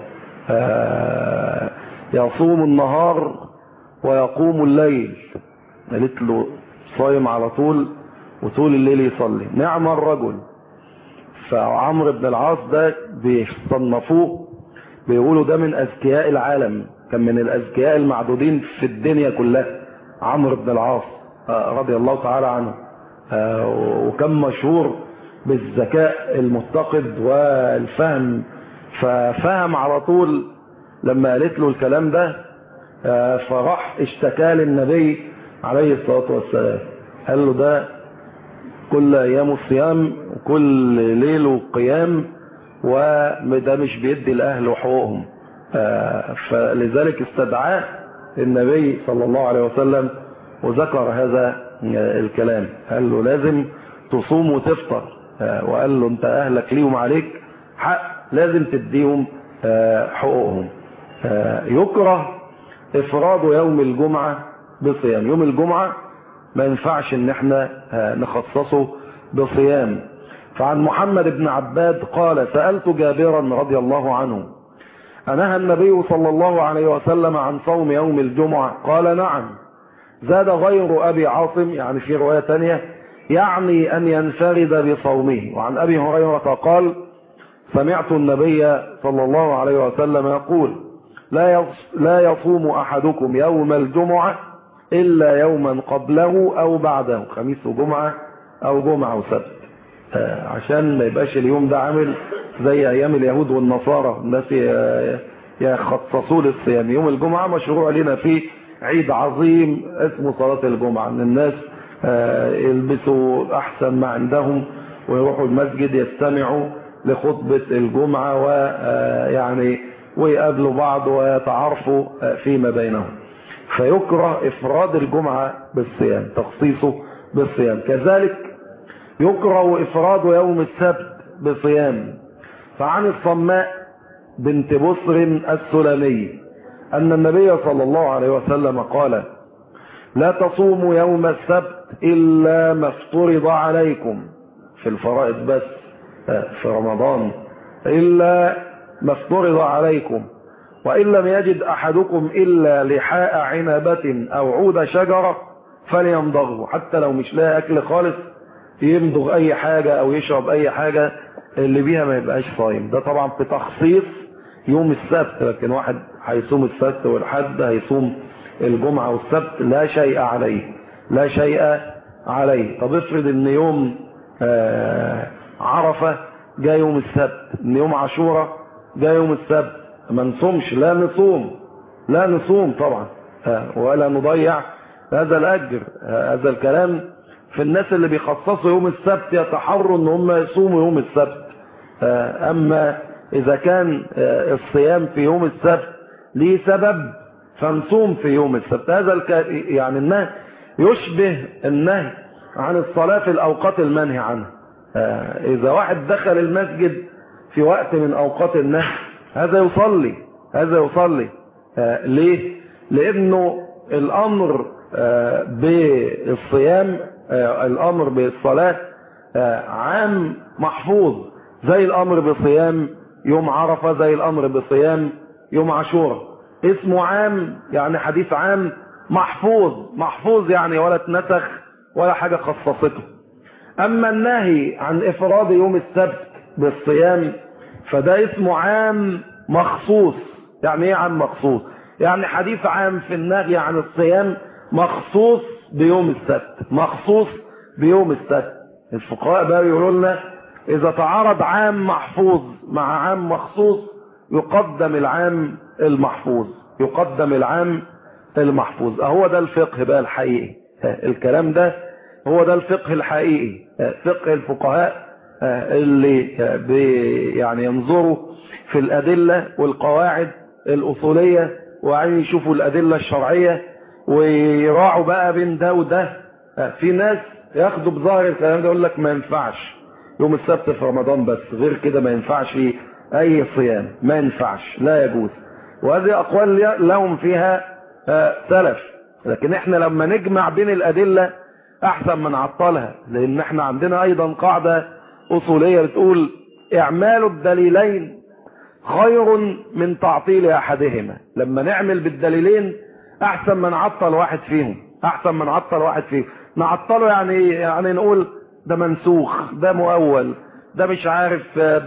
يصوم النهار ويقوم الليل قالت له صايم على طول وطول الليل يصلي نعم الرجل فعمرو بن العاص ده بيصنفوه بيقولوا ده من اذكياء العالم كان من الاذكياء المعدودين في الدنيا كلها عمرو بن العاص رضي الله تعالى عنه وكان مشهور بالذكاء المتقد والفهم ففهم على طول لما قالت له الكلام ده فراح اشتكى للنبي عليه الصلاة والسلام قال له ده كل ايام الصيام وكل ليل قيام وده مش بيدي الاهل حقوقهم فلذلك استدعاه النبي صلى الله عليه وسلم وذكر هذا الكلام قال له لازم تصوم وتفطر وقال له انت اهلك ليهم عليك حق لازم تديهم حقوقهم يكره افراد يوم الجمعة بصيام يوم الجمعة ما ينفعش ان احنا نخصصه بصيام فعن محمد بن عباد قال سألت جابرا رضي الله عنه أنهى النبي صلى الله عليه وسلم عن صوم يوم الجمعة قال نعم زاد غير أبي عاصم يعني في رواية ثانية يعني أن ينفرد بصومه وعن أبي هريرة قال سمعت النبي صلى الله عليه وسلم يقول لا لا يصوم أحدكم يوم الجمعة إلا يوما قبله أو بعده خميس وجمعة أو جمعة وسبت عشان ما يبقاش اليوم ده عامل زي أيام اليهود والنصارى الناس يخصصوا للصيام يوم الجمعة مشروع لنا فيه عيد عظيم اسمه صلاة الجمعة ان الناس يلبسوا احسن ما عندهم ويروحوا المسجد يستمعوا لخطبة الجمعة ويعني ويقابلوا بعض ويتعارفوا فيما بينهم فيكره افراد الجمعة بالصيام تخصيصه بالصيام كذلك يكره افراد يوم السبت بصيام فعن الصماء بنت بصر السلمي أن النبي صلى الله عليه وسلم قال لا تصوموا يوم السبت إلا ما افترض عليكم في الفرائض بس في رمضان إلا ما افترض عليكم وإن لم يجد أحدكم إلا لحاء عنبة أو عود شجرة فليمضغه حتى لو مش لاقي أكل خالص يمضغ أي حاجة أو يشرب أي حاجة اللي بيها ما يبقاش صايم ده طبعا بتخصيص يوم السبت لكن واحد هيصوم السبت والحد هيصوم الجمعة والسبت لا شيء عليه لا شيء عليه طب افرض ان يوم آه عرفة جاء يوم السبت ان يوم عاشوراء جاء يوم السبت ما نصومش لا نصوم لا نصوم طبعا آه ولا نضيع هذا الاجر آه هذا الكلام في الناس اللي بيخصصوا يوم السبت يتحروا ان هم يصوموا يوم السبت اما اذا كان الصيام في يوم السبت ليه سبب فنصوم في يوم السبت هذا الك... يعني النهي يشبه النهي عن الصلاة في الأوقات المنهي عنها إذا واحد دخل المسجد في وقت من أوقات النهي هذا يصلي هذا يصلي ليه؟ لأنه الأمر بالصيام الأمر بالصلاة عام محفوظ زي الأمر بصيام يوم عرفة زي الأمر بصيام يوم عاشوراء اسمه عام يعني حديث عام محفوظ محفوظ يعني ولا اتنسخ ولا حاجة خصصته أما النهي عن إفراد يوم السبت بالصيام فده اسمه عام مخصوص يعني ايه عام مخصوص يعني حديث عام في النهي عن الصيام مخصوص بيوم السبت مخصوص بيوم السبت الفقهاء بقى يقولوا لنا إذا تعارض عام محفوظ مع عام مخصوص يقدم العام المحفوظ يقدم العام المحفوظ هو ده الفقه بقى الحقيقي الكلام ده هو ده الفقه الحقيقي فقه الفقهاء اللي يعني ينظروا في الأدلة والقواعد الأصولية وعين يشوفوا الأدلة الشرعية ويراعوا بقى بين ده وده في ناس ياخدوا بظاهر الكلام ده يقول لك ما ينفعش يوم السبت في رمضان بس غير كده ما ينفعش اي صيام ما ينفعش لا يجوز وهذه اقوال لهم فيها سلف لكن احنا لما نجمع بين الادلة احسن ما نعطلها لان احنا عندنا ايضا قاعدة اصولية بتقول اعمال الدليلين خير من تعطيل احدهما لما نعمل بالدليلين احسن ما نعطل واحد فيهم احسن ما نعطل واحد فيهم نعطله يعني يعني نقول ده منسوخ ده مؤول ده مش عارف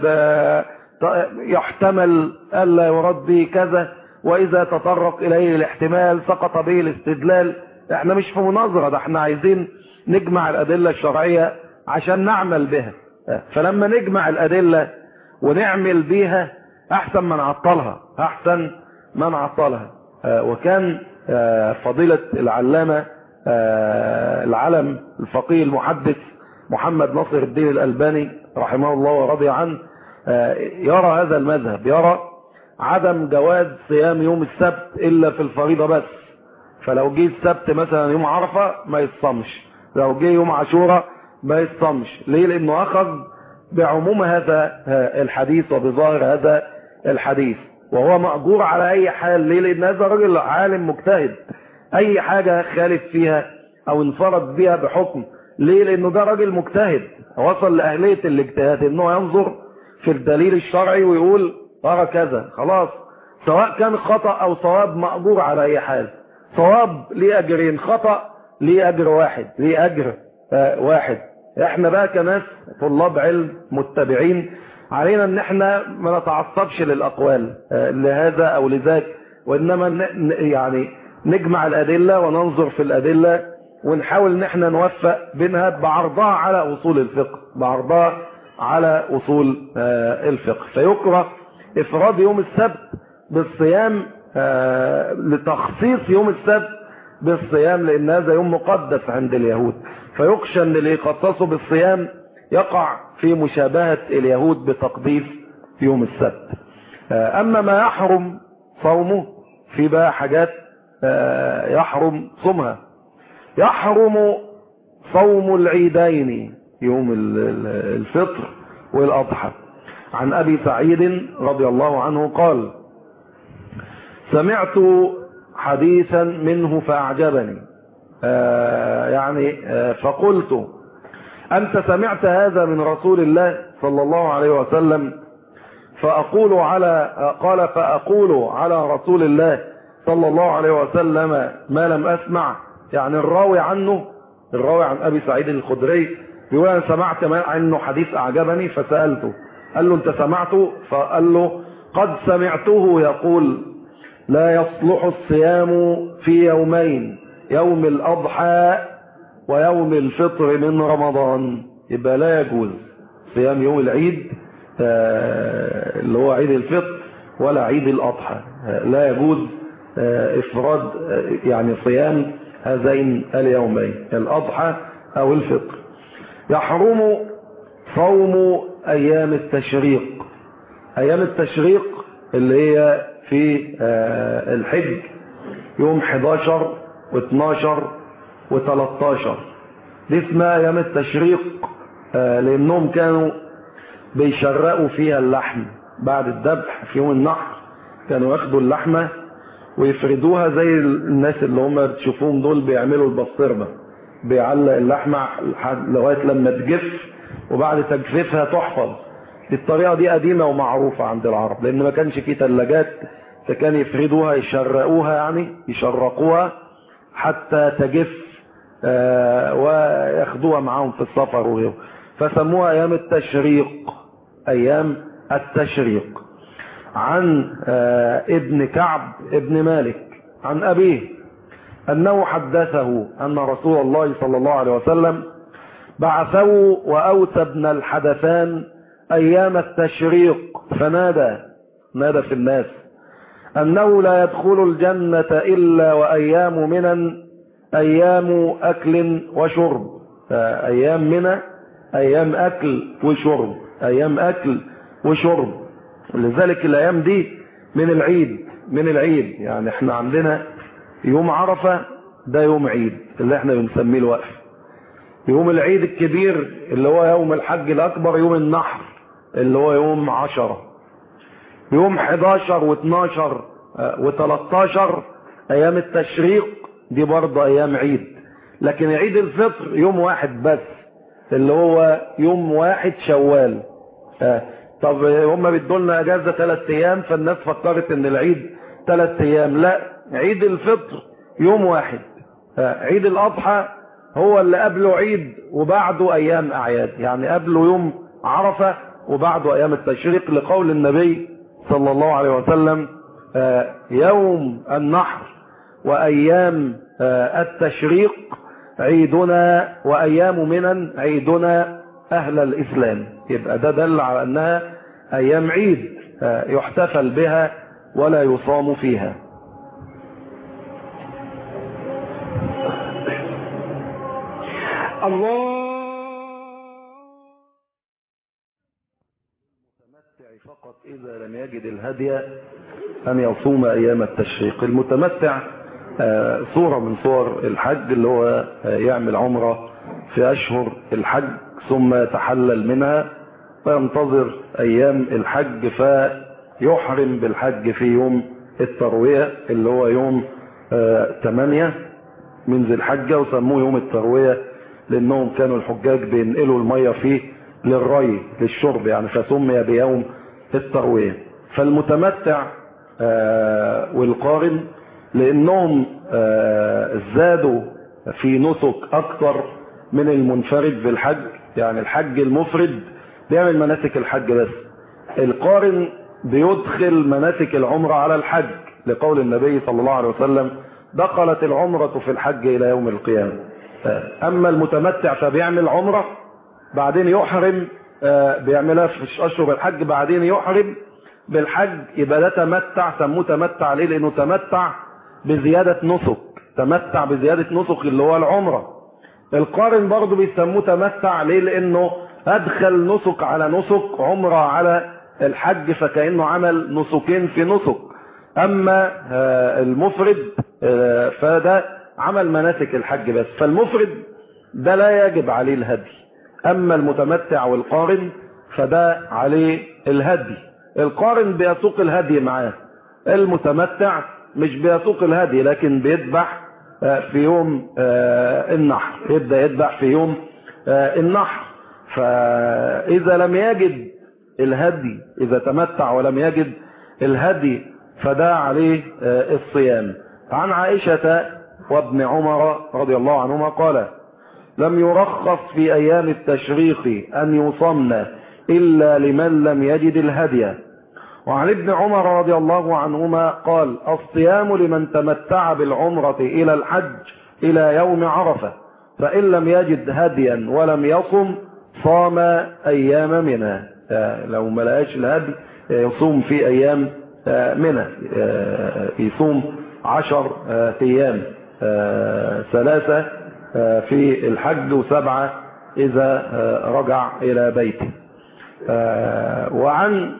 يحتمل ألا يرد به كذا وإذا تطرق إليه الاحتمال سقط به الاستدلال احنا مش في مناظرة ده احنا عايزين نجمع الأدلة الشرعية عشان نعمل بها فلما نجمع الأدلة ونعمل بيها أحسن ما نعطلها أحسن ما نعطلها وكان فضيلة العلامة العلم الفقيه المحدث محمد ناصر الدين الألباني رحمه الله ورضي عنه يرى هذا المذهب يرى عدم جواز صيام يوم السبت إلا في الفريضة بس فلو جه السبت مثلا يوم عرفة ما يصمش لو جه يوم عاشوراء ما يصمش ليه لأنه أخذ بعموم هذا الحديث وبظاهر هذا الحديث وهو مأجور على أي حال ليه لأن هذا رجل عالم مجتهد أي حاجة خالف فيها أو انفرد بها بحكم ليه لأنه ده راجل مجتهد وصل لأهلية الاجتهاد أنه ينظر في الدليل الشرعي ويقول أرى كذا خلاص سواء كان خطأ أو صواب مأجور على أي حال صواب ليه أجرين خطأ ليه أجر واحد ليه أجر آه واحد احنا بقى كناس طلاب علم متبعين علينا ان احنا ما نتعصبش للأقوال آه لهذا أو لذاك وإنما يعني نجمع الأدلة وننظر في الأدلة ونحاول ان احنا نوفق بينها بعرضها على أصول الفقه بعرضها على أصول آه الفقه فيكره إفراد يوم السبت بالصيام آه لتخصيص يوم السبت بالصيام لأن هذا يوم مقدس عند اليهود فيخشى أن اللي يخصصه بالصيام يقع في مشابهة اليهود بتقديس يوم السبت آه أما ما يحرم صومه في بقى حاجات آه يحرم صومها يحرم صوم العيدين يوم الفطر والأضحى عن أبي سعيد رضي الله عنه قال سمعت حديثا منه فأعجبني آه يعني آه فقلت أنت سمعت هذا من رسول الله صلى الله عليه وسلم فأقول على قال فأقول على رسول الله صلى الله عليه وسلم ما لم أسمع يعني الراوي عنه الراوي عن أبي سعيد الخدري بيقول أنا سمعت عنه حديث أعجبني فسألته قال له أنت سمعته فقال له قد سمعته يقول لا يصلح الصيام في يومين يوم الأضحى ويوم الفطر من رمضان يبقى لا يجوز صيام يوم العيد اللي هو عيد الفطر ولا عيد الأضحى لا يجوز إفراد يعني صيام هذين اليومين الأضحى أو الفطر يحرم صوم أيام التشريق أيام التشريق اللي هي في الحج يوم 11 و12 و13 دي اسمها أيام التشريق لأنهم كانوا بيشرقوا فيها اللحم بعد الذبح في يوم النحر كانوا ياخدوا اللحمة ويفردوها زي الناس اللي هم بتشوفوهم دول بيعملوا البسطرمة بيعلق اللحمة لغاية لما تجف وبعد تجفيفها تحفظ الطريقة دي قديمة ومعروفة عند العرب لأن ما كانش فيه ثلاجات فكان يفردوها يشرقوها يعني يشرقوها حتى تجف آه وياخدوها معاهم في السفر وغيره فسموها أيام التشريق أيام التشريق عن آه ابن كعب ابن مالك عن أبيه أنه حدثه أن رسول الله صلى الله عليه وسلم بعثه وأوتى ابن الحدثان أيام التشريق فنادى نادى في الناس أنه لا يدخل الجنة إلا وأيام منا أيام أكل وشرب أيام منا أيام أكل وشرب أيام أكل وشرب لذلك الأيام دي من العيد من العيد يعني احنا عندنا يوم عرفة ده يوم عيد اللي احنا بنسميه الوقف يوم العيد الكبير اللي هو يوم الحج الأكبر يوم النحر اللي هو يوم عشرة يوم 11 و12 و13 أيام التشريق دي برضه أيام عيد لكن عيد الفطر يوم واحد بس اللي هو يوم واحد شوال آه. طب هم بيدوا لنا اجازه ثلاث ايام فالناس فكرت ان العيد ثلاث ايام لا عيد الفطر يوم واحد آه. عيد الاضحى هو اللي قبله عيد وبعده ايام اعياد يعني قبله يوم عرفه وبعده ايام التشريق لقول النبي صلى الله عليه وسلم آه. يوم النحر وأيام التشريق عيدنا وأيام منن عيدنا أهل الإسلام يبقى ده دل على أنها أيام عيد يحتفل بها ولا يصام فيها المتمتع فقط إذا لم يجد الهدي أن يصوم أيام التشريق المتمتع صورة من صور الحج اللي هو يعمل عمرة في أشهر الحج ثم يتحلل منها وينتظر أيام الحج فيحرم بالحج في يوم التروية اللي هو يوم 8 من ذي الحجة وسموه يوم التروية لأنهم كانوا الحجاج بينقلوا المية فيه للري للشرب يعني فسمي بيوم التروية فالمتمتع والقارن لانهم زادوا في نسك اكثر من المنفرد بالحج يعني الحج المفرد بيعمل مناسك الحج بس القارن بيدخل مناسك العمرة على الحج لقول النبي صلى الله عليه وسلم دخلت العمرة في الحج الى يوم القيامة اما المتمتع فبيعمل عمرة بعدين يحرم بيعملها في اشهر الحج بعدين يحرم بالحج يبقى ده تمتع سموه تمتع ليه لانه تمتع بزيادة نسك تمتع بزيادة نسك اللي هو العمرة القارن برضه بيسموه تمتع ليه لانه ادخل نسك على نسك عمرة على الحج فكأنه عمل نسكين في نسك اما المفرد فده عمل مناسك الحج بس فالمفرد ده لا يجب عليه الهدي اما المتمتع والقارن فده عليه الهدي القارن بيسوق الهدي معاه المتمتع مش بيسوق الهدي لكن بيذبح في يوم النحر يبدأ يذبح في يوم النحر فإذا لم يجد الهدي إذا تمتع ولم يجد الهدي فده عليه الصيام عن عائشة وابن عمر رضي الله عنهما قال لم يرخص في أيام التشريق أن يصمن إلا لمن لم يجد الهدي وعن ابن عمر رضي الله عنهما قال الصيام لمن تمتع بالعمرة إلى الحج إلى يوم عرفة فإن لم يجد هديا ولم يصم صام أيام منها لو ما لقاش الهدي يصوم في أيام منها يصوم عشر أيام ثلاثة في الحج وسبعة إذا رجع إلى بيته وعن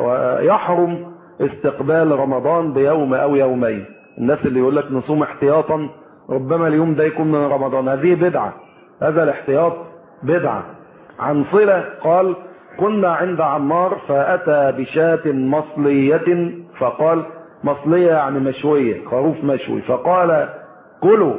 يحرم استقبال رمضان بيوم او يومين الناس اللي يقول لك نصوم احتياطا ربما اليوم ده يكون من رمضان هذه بدعة هذا الاحتياط بدعة عن صلة قال كنا عند عمار فأتى بشاة مصلية فقال مصلية يعني مشوية خروف مشوي فقال كلوا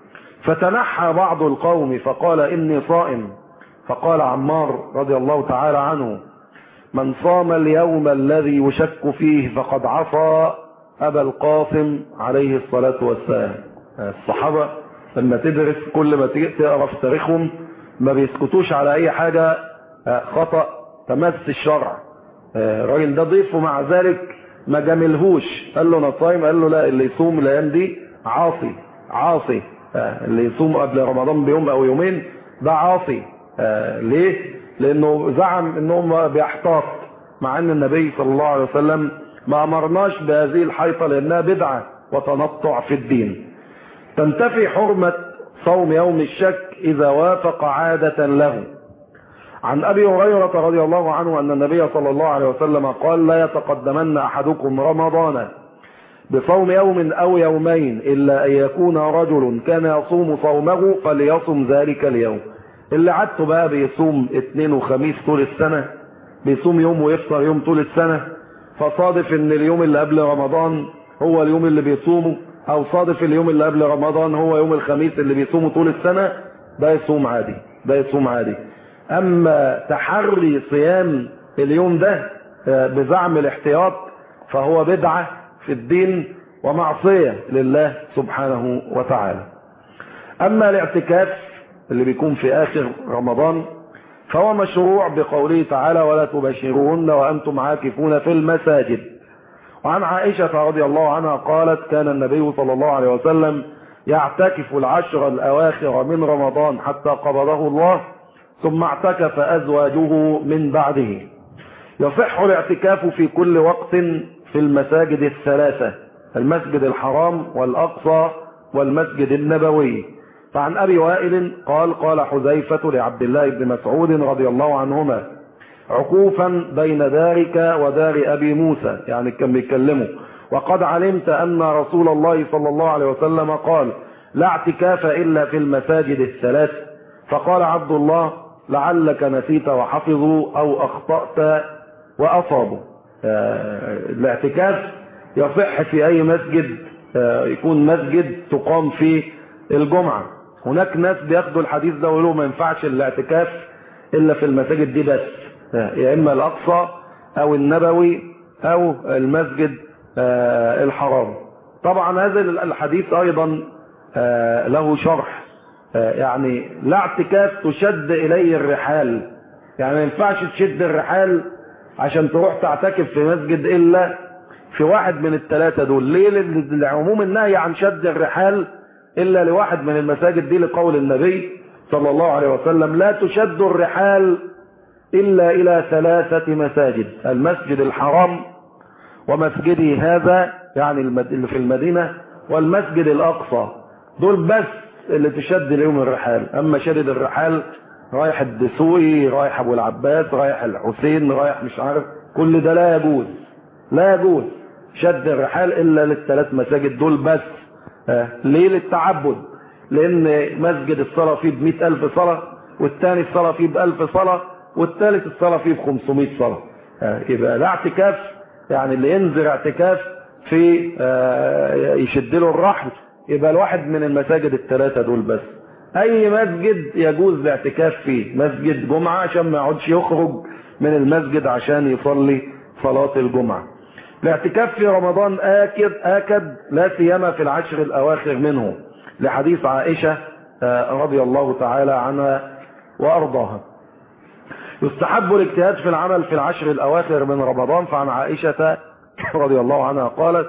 فتنحى بعض القوم فقال إني صائم فقال عمار رضي الله تعالى عنه من صام اليوم الذي يشك فيه فقد عصى أبا القاسم عليه الصلاة والسلام الصحابة لما تدرس كل ما تقرا في تاريخهم ما بيسكتوش على أي حاجة خطأ تمس الشرع الراجل ده ضيف ومع ذلك ما جاملهوش قال له انا صايم قال له لا اللي يصوم الايام دي عاصي عاصي اللي يصوم قبل رمضان بيوم او يومين ده عاصي آه ليه لانه زعم انهم بيحتاط مع ان النبي صلى الله عليه وسلم ما امرناش بهذه الحيطة لانها بدعة وتنطع في الدين تنتفي حرمة صوم يوم الشك اذا وافق عادة له عن ابي هريرة رضي الله عنه ان النبي صلى الله عليه وسلم قال لا يتقدمن احدكم رمضان بصوم يوم او يومين الا ان يكون رجل كان يصوم صومه فليصم ذلك اليوم اللي عادته بقى بيصوم اثنين وخميس طول السنة بيصوم يوم ويفطر يوم طول السنة فصادف ان اليوم اللي قبل رمضان هو اليوم اللي بيصومه او صادف اليوم اللي قبل رمضان هو يوم الخميس اللي بيصومه طول السنة ده يصوم عادي ده يصوم عادي اما تحري صيام اليوم ده بزعم الاحتياط فهو بدعة في الدين ومعصية لله سبحانه وتعالى اما الاعتكاف اللي بيكون في اخر رمضان فهو مشروع بقوله تعالى ولا تبشرون وانتم عاكفون في المساجد وعن عائشة رضي الله عنها قالت كان النبي صلى الله عليه وسلم يعتكف العشر الأواخر من رمضان حتى قبضه الله ثم اعتكف أزواجه من بعده يصح الاعتكاف في كل وقت في المساجد الثلاثة المسجد الحرام والأقصى والمسجد النبوي فعن أبي وائل قال قال حذيفة لعبد الله بن مسعود رضي الله عنهما عكوفا بين دارك ودار أبي موسى يعني كان بيكلمه وقد علمت أن رسول الله صلى الله عليه وسلم قال لا اعتكاف إلا في المساجد الثلاث فقال عبد الله لعلك نسيت وحفظوا أو أخطأت وأصابوا الاعتكاف يصح في أي مسجد يكون مسجد تقام فيه الجمعة هناك ناس بياخدوا الحديث ده ويقولوا ما ينفعش الاعتكاف إلا في المساجد دي بس يا إما الأقصى أو النبوي أو المسجد الحرام طبعا هذا الحديث أيضا له شرح يعني لا اعتكاف تشد إليه الرحال يعني ما ينفعش تشد الرحال عشان تروح تعتكف في مسجد إلا في واحد من الثلاثة دول ليه لعموم النهي عن شد الرحال إلا لواحد من المساجد دي لقول النبي صلى الله عليه وسلم لا تشد الرحال إلا إلى ثلاثة مساجد المسجد الحرام ومسجدي هذا يعني اللي في المدينة والمسجد الأقصى دول بس اللي تشد ليهم الرحال أما شدد الرحال رايح الدسوقي رايح أبو العباس رايح الحسين رايح مش عارف كل ده لا يجوز لا يجوز شد الرحال إلا للثلاث مساجد دول بس آه. ليه للتعبد لأن مسجد الصلاة فيه بمئة ألف صلاة والثاني الصلاة فيه بألف صلاة والثالث الصلاة فيه بخمسمائة صلاة آه. يبقى ده اعتكاف يعني اللي ينزل اعتكاف في آه يشد له الرحل يبقى الواحد من المساجد الثلاثة دول بس اي مسجد يجوز الاعتكاف فيه مسجد جمعة عشان ما يقعدش يخرج من المسجد عشان يصلي صلاة الجمعة الاعتكاف في رمضان آكد, آكد لا سيما في العشر الأواخر منه لحديث عائشة رضي الله تعالى عنها وأرضاها يستحب الاجتهاد في العمل في العشر الأواخر من رمضان فعن عائشة رضي الله عنها قالت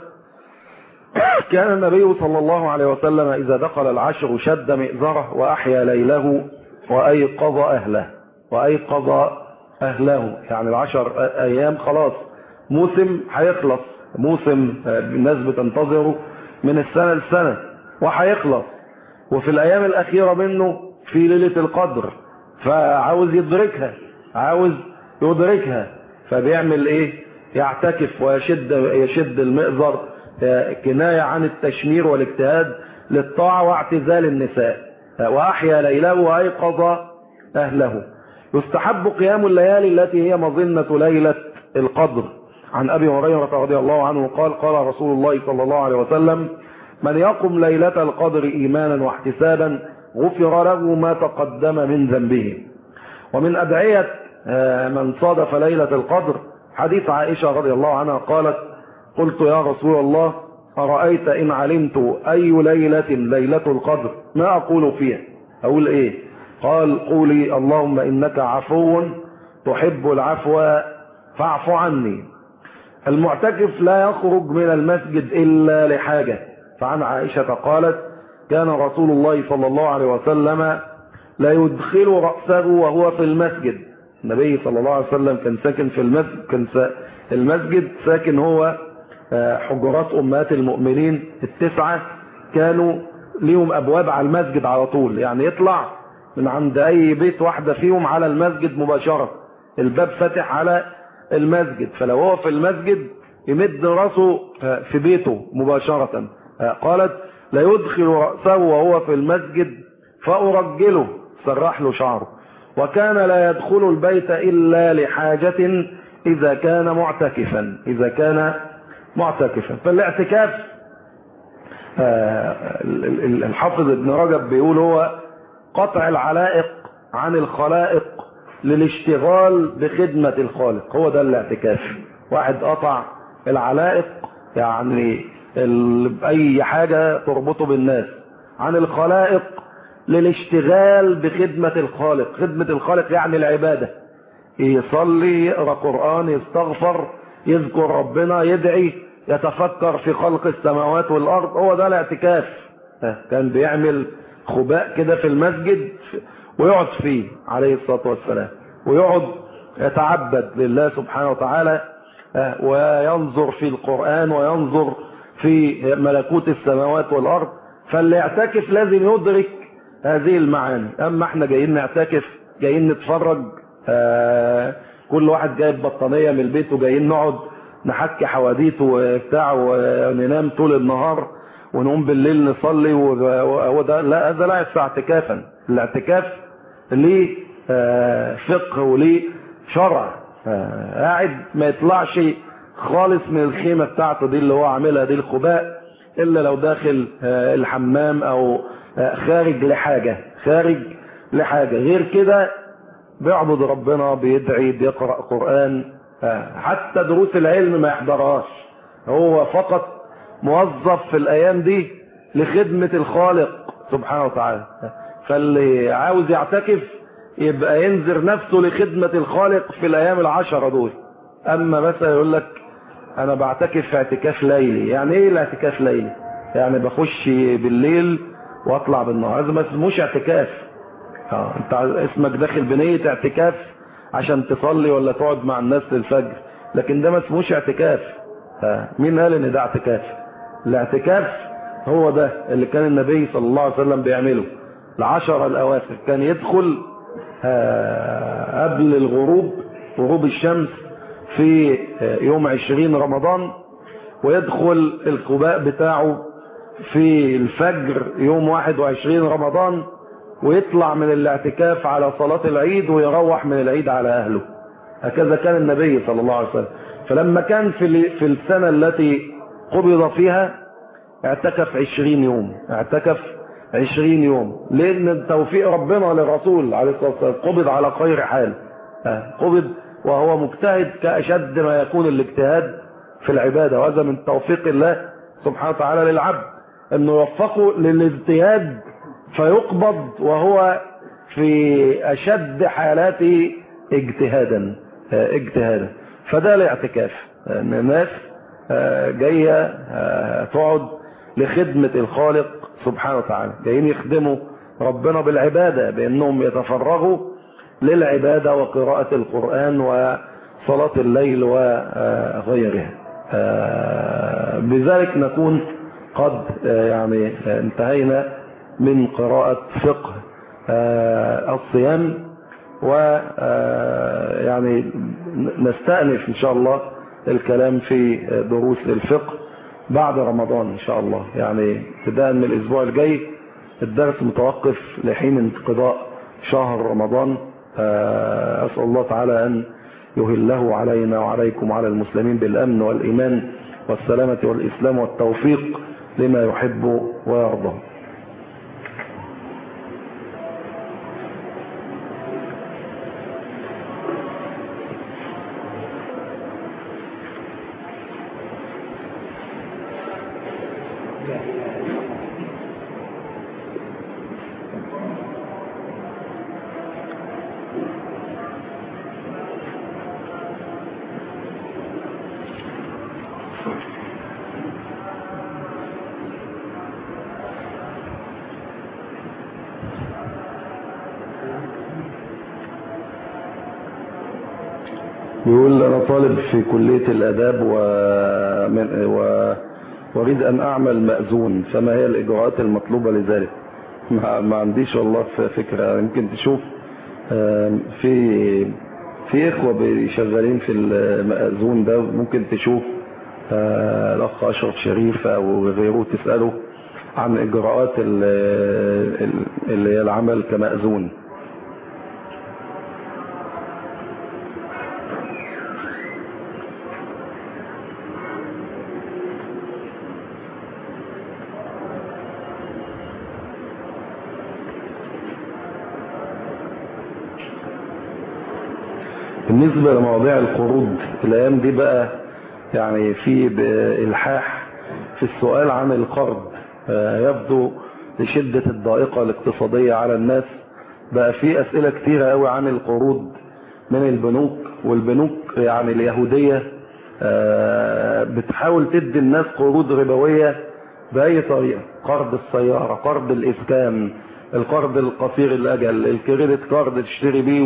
كان النبي صلى الله عليه وسلم إذا دخل العشر شد مئزره وأحيا ليله وأيقظ أهله وأيقظ أهله يعني العشر أيام خلاص موسم هيخلص موسم الناس بتنتظره من السنة لسنة وهيخلص وفي الأيام الأخيرة منه في ليلة القدر فعاوز يدركها عاوز يدركها فبيعمل ايه يعتكف ويشد يشد المئزر كناية عن التشمير والاجتهاد للطاعة واعتزال النساء وأحيا ليله وأيقظ أهله يستحب قيام الليالي التي هي مظنة ليلة القدر عن أبي هريرة رضي الله عنه قال قال رسول الله صلى الله عليه وسلم من يقم ليلة القدر إيمانا واحتسابا غفر له ما تقدم من ذنبه ومن أدعية من صادف ليلة القدر حديث عائشة رضي الله عنها قالت قلت يا رسول الله أرأيت إن علمت أي ليلة ليلة القدر ما أقول فيها أقول إيه قال قولي اللهم إنك عفو تحب العفو فاعف عني المعتكف لا يخرج من المسجد إلا لحاجة فعن عائشة قالت كان رسول الله صلى الله عليه وسلم لا يدخل رأسه وهو في المسجد النبي صلى الله عليه وسلم كان ساكن في المسجد كان المسجد ساكن هو حجرات أمهات المؤمنين التسعة كانوا ليهم أبواب على المسجد على طول يعني يطلع من عند أي بيت واحدة فيهم على المسجد مباشرة الباب فاتح على المسجد فلو هو في المسجد يمد راسه في بيته مباشرة قالت لا يدخل رأسه وهو في المسجد فأرجله سرح له شعره وكان لا يدخل البيت إلا لحاجة إذا كان معتكفا إذا كان معتكفا فالاعتكاف الحافظ ابن رجب بيقول هو قطع العلائق عن الخلائق للاشتغال بخدمة الخالق هو ده الاعتكاف واحد قطع العلائق يعني اي حاجة تربطه بالناس عن الخلائق للاشتغال بخدمة الخالق خدمة الخالق يعني العبادة يصلي يقرأ قرآن يستغفر يذكر ربنا يدعي يتفكر في خلق السماوات والأرض هو ده الاعتكاف كان بيعمل خباء كده في المسجد ويقعد فيه عليه الصلاة والسلام ويقعد يتعبد لله سبحانه وتعالى وينظر في القرآن وينظر في ملكوت السماوات والأرض فاللي يعتكف لازم يدرك هذه المعاني أما احنا جايين نعتكف جايين نتفرج آه كل واحد جايب بطانية من البيت وجايين نقعد نحكي حواديت وبتاع وننام طول النهار ونقوم بالليل نصلي وده لا هذا لا يدفع اعتكافا الاعتكاف ليه آه فقه وليه شرع آه قاعد ما يطلعش خالص من الخيمة بتاعته دي اللي هو عاملها دي الخباء الا لو داخل آه الحمام او خارج لحاجة خارج لحاجة غير كده بيعبد ربنا بيدعي بيقرأ قرآن حتى دروس العلم ما يحضرهاش هو فقط موظف في الايام دي لخدمة الخالق سبحانه وتعالى فاللي عاوز يعتكف يبقى ينذر نفسه لخدمة الخالق في الايام العشرة دول اما مثلا يقول لك انا بعتكف في اعتكاف ليلي يعني ايه الاعتكاف ليلي يعني بخش بالليل واطلع بالنهار هذا ما اسموش اعتكاف اه انت اسمك داخل بنية اعتكاف عشان تصلي ولا تقعد مع الناس للفجر لكن ده ما اسموش اعتكاف اه مين قال ان ده اعتكاف الاعتكاف هو ده اللي كان النبي صلى الله عليه وسلم بيعمله العشرة الاواخر كان يدخل اه قبل الغروب غروب الشمس في يوم عشرين رمضان ويدخل القباء بتاعه في الفجر يوم 21 رمضان ويطلع من الاعتكاف على صلاة العيد ويروح من العيد على أهله هكذا كان النبي صلى الله عليه وسلم فلما كان في في السنة التي قبض فيها اعتكف 20 يوم اعتكف 20 يوم لأن توفيق ربنا للرسول عليه الصلاة والسلام قبض على خير حال قبض وهو مجتهد كأشد ما يكون الاجتهاد في العبادة وهذا من توفيق الله سبحانه وتعالى للعبد انه يوفقه للاجتهاد فيقبض وهو في اشد حالاته اجتهادا اجتهادا فده الاعتكاف ان الناس جايه تقعد لخدمه الخالق سبحانه وتعالى جايين يخدموا ربنا بالعباده بانهم يتفرغوا للعباده وقراءه القران وصلاه الليل وغيرها بذلك نكون قد يعني انتهينا من قراءة فقه الصيام ويعني نستأنف إن شاء الله الكلام في دروس الفقه بعد رمضان إن شاء الله يعني ابتداء من الأسبوع الجاي الدرس متوقف لحين انقضاء شهر رمضان أسأل الله تعالى أن يهله علينا وعليكم وعلى المسلمين بالأمن والإيمان والسلامة والإسلام والتوفيق لما يحب ويرضى بيقول أنا طالب في كلية الأداب و... و... وأريد أن أعمل مأذون فما هي الإجراءات المطلوبة لذلك ما, ما عنديش والله فكرة يمكن تشوف في في إخوة شغالين في المأذون ده ممكن تشوف الأخ أشرف شريف أو غيره تسأله عن إجراءات اللي هي العمل كمأذون بالنسبة لمواضيع القروض الأيام دي بقى يعني في إلحاح في السؤال عن القرض يبدو لشدة الضائقة الاقتصادية على الناس بقى في أسئلة كتيرة قوي عن القروض من البنوك والبنوك يعني اليهودية آه، بتحاول تدي الناس قروض ربوية بأي طريقة قرض السيارة قرض الإسكان القرض القصير الأجل الكريدت كارد تشتري بيه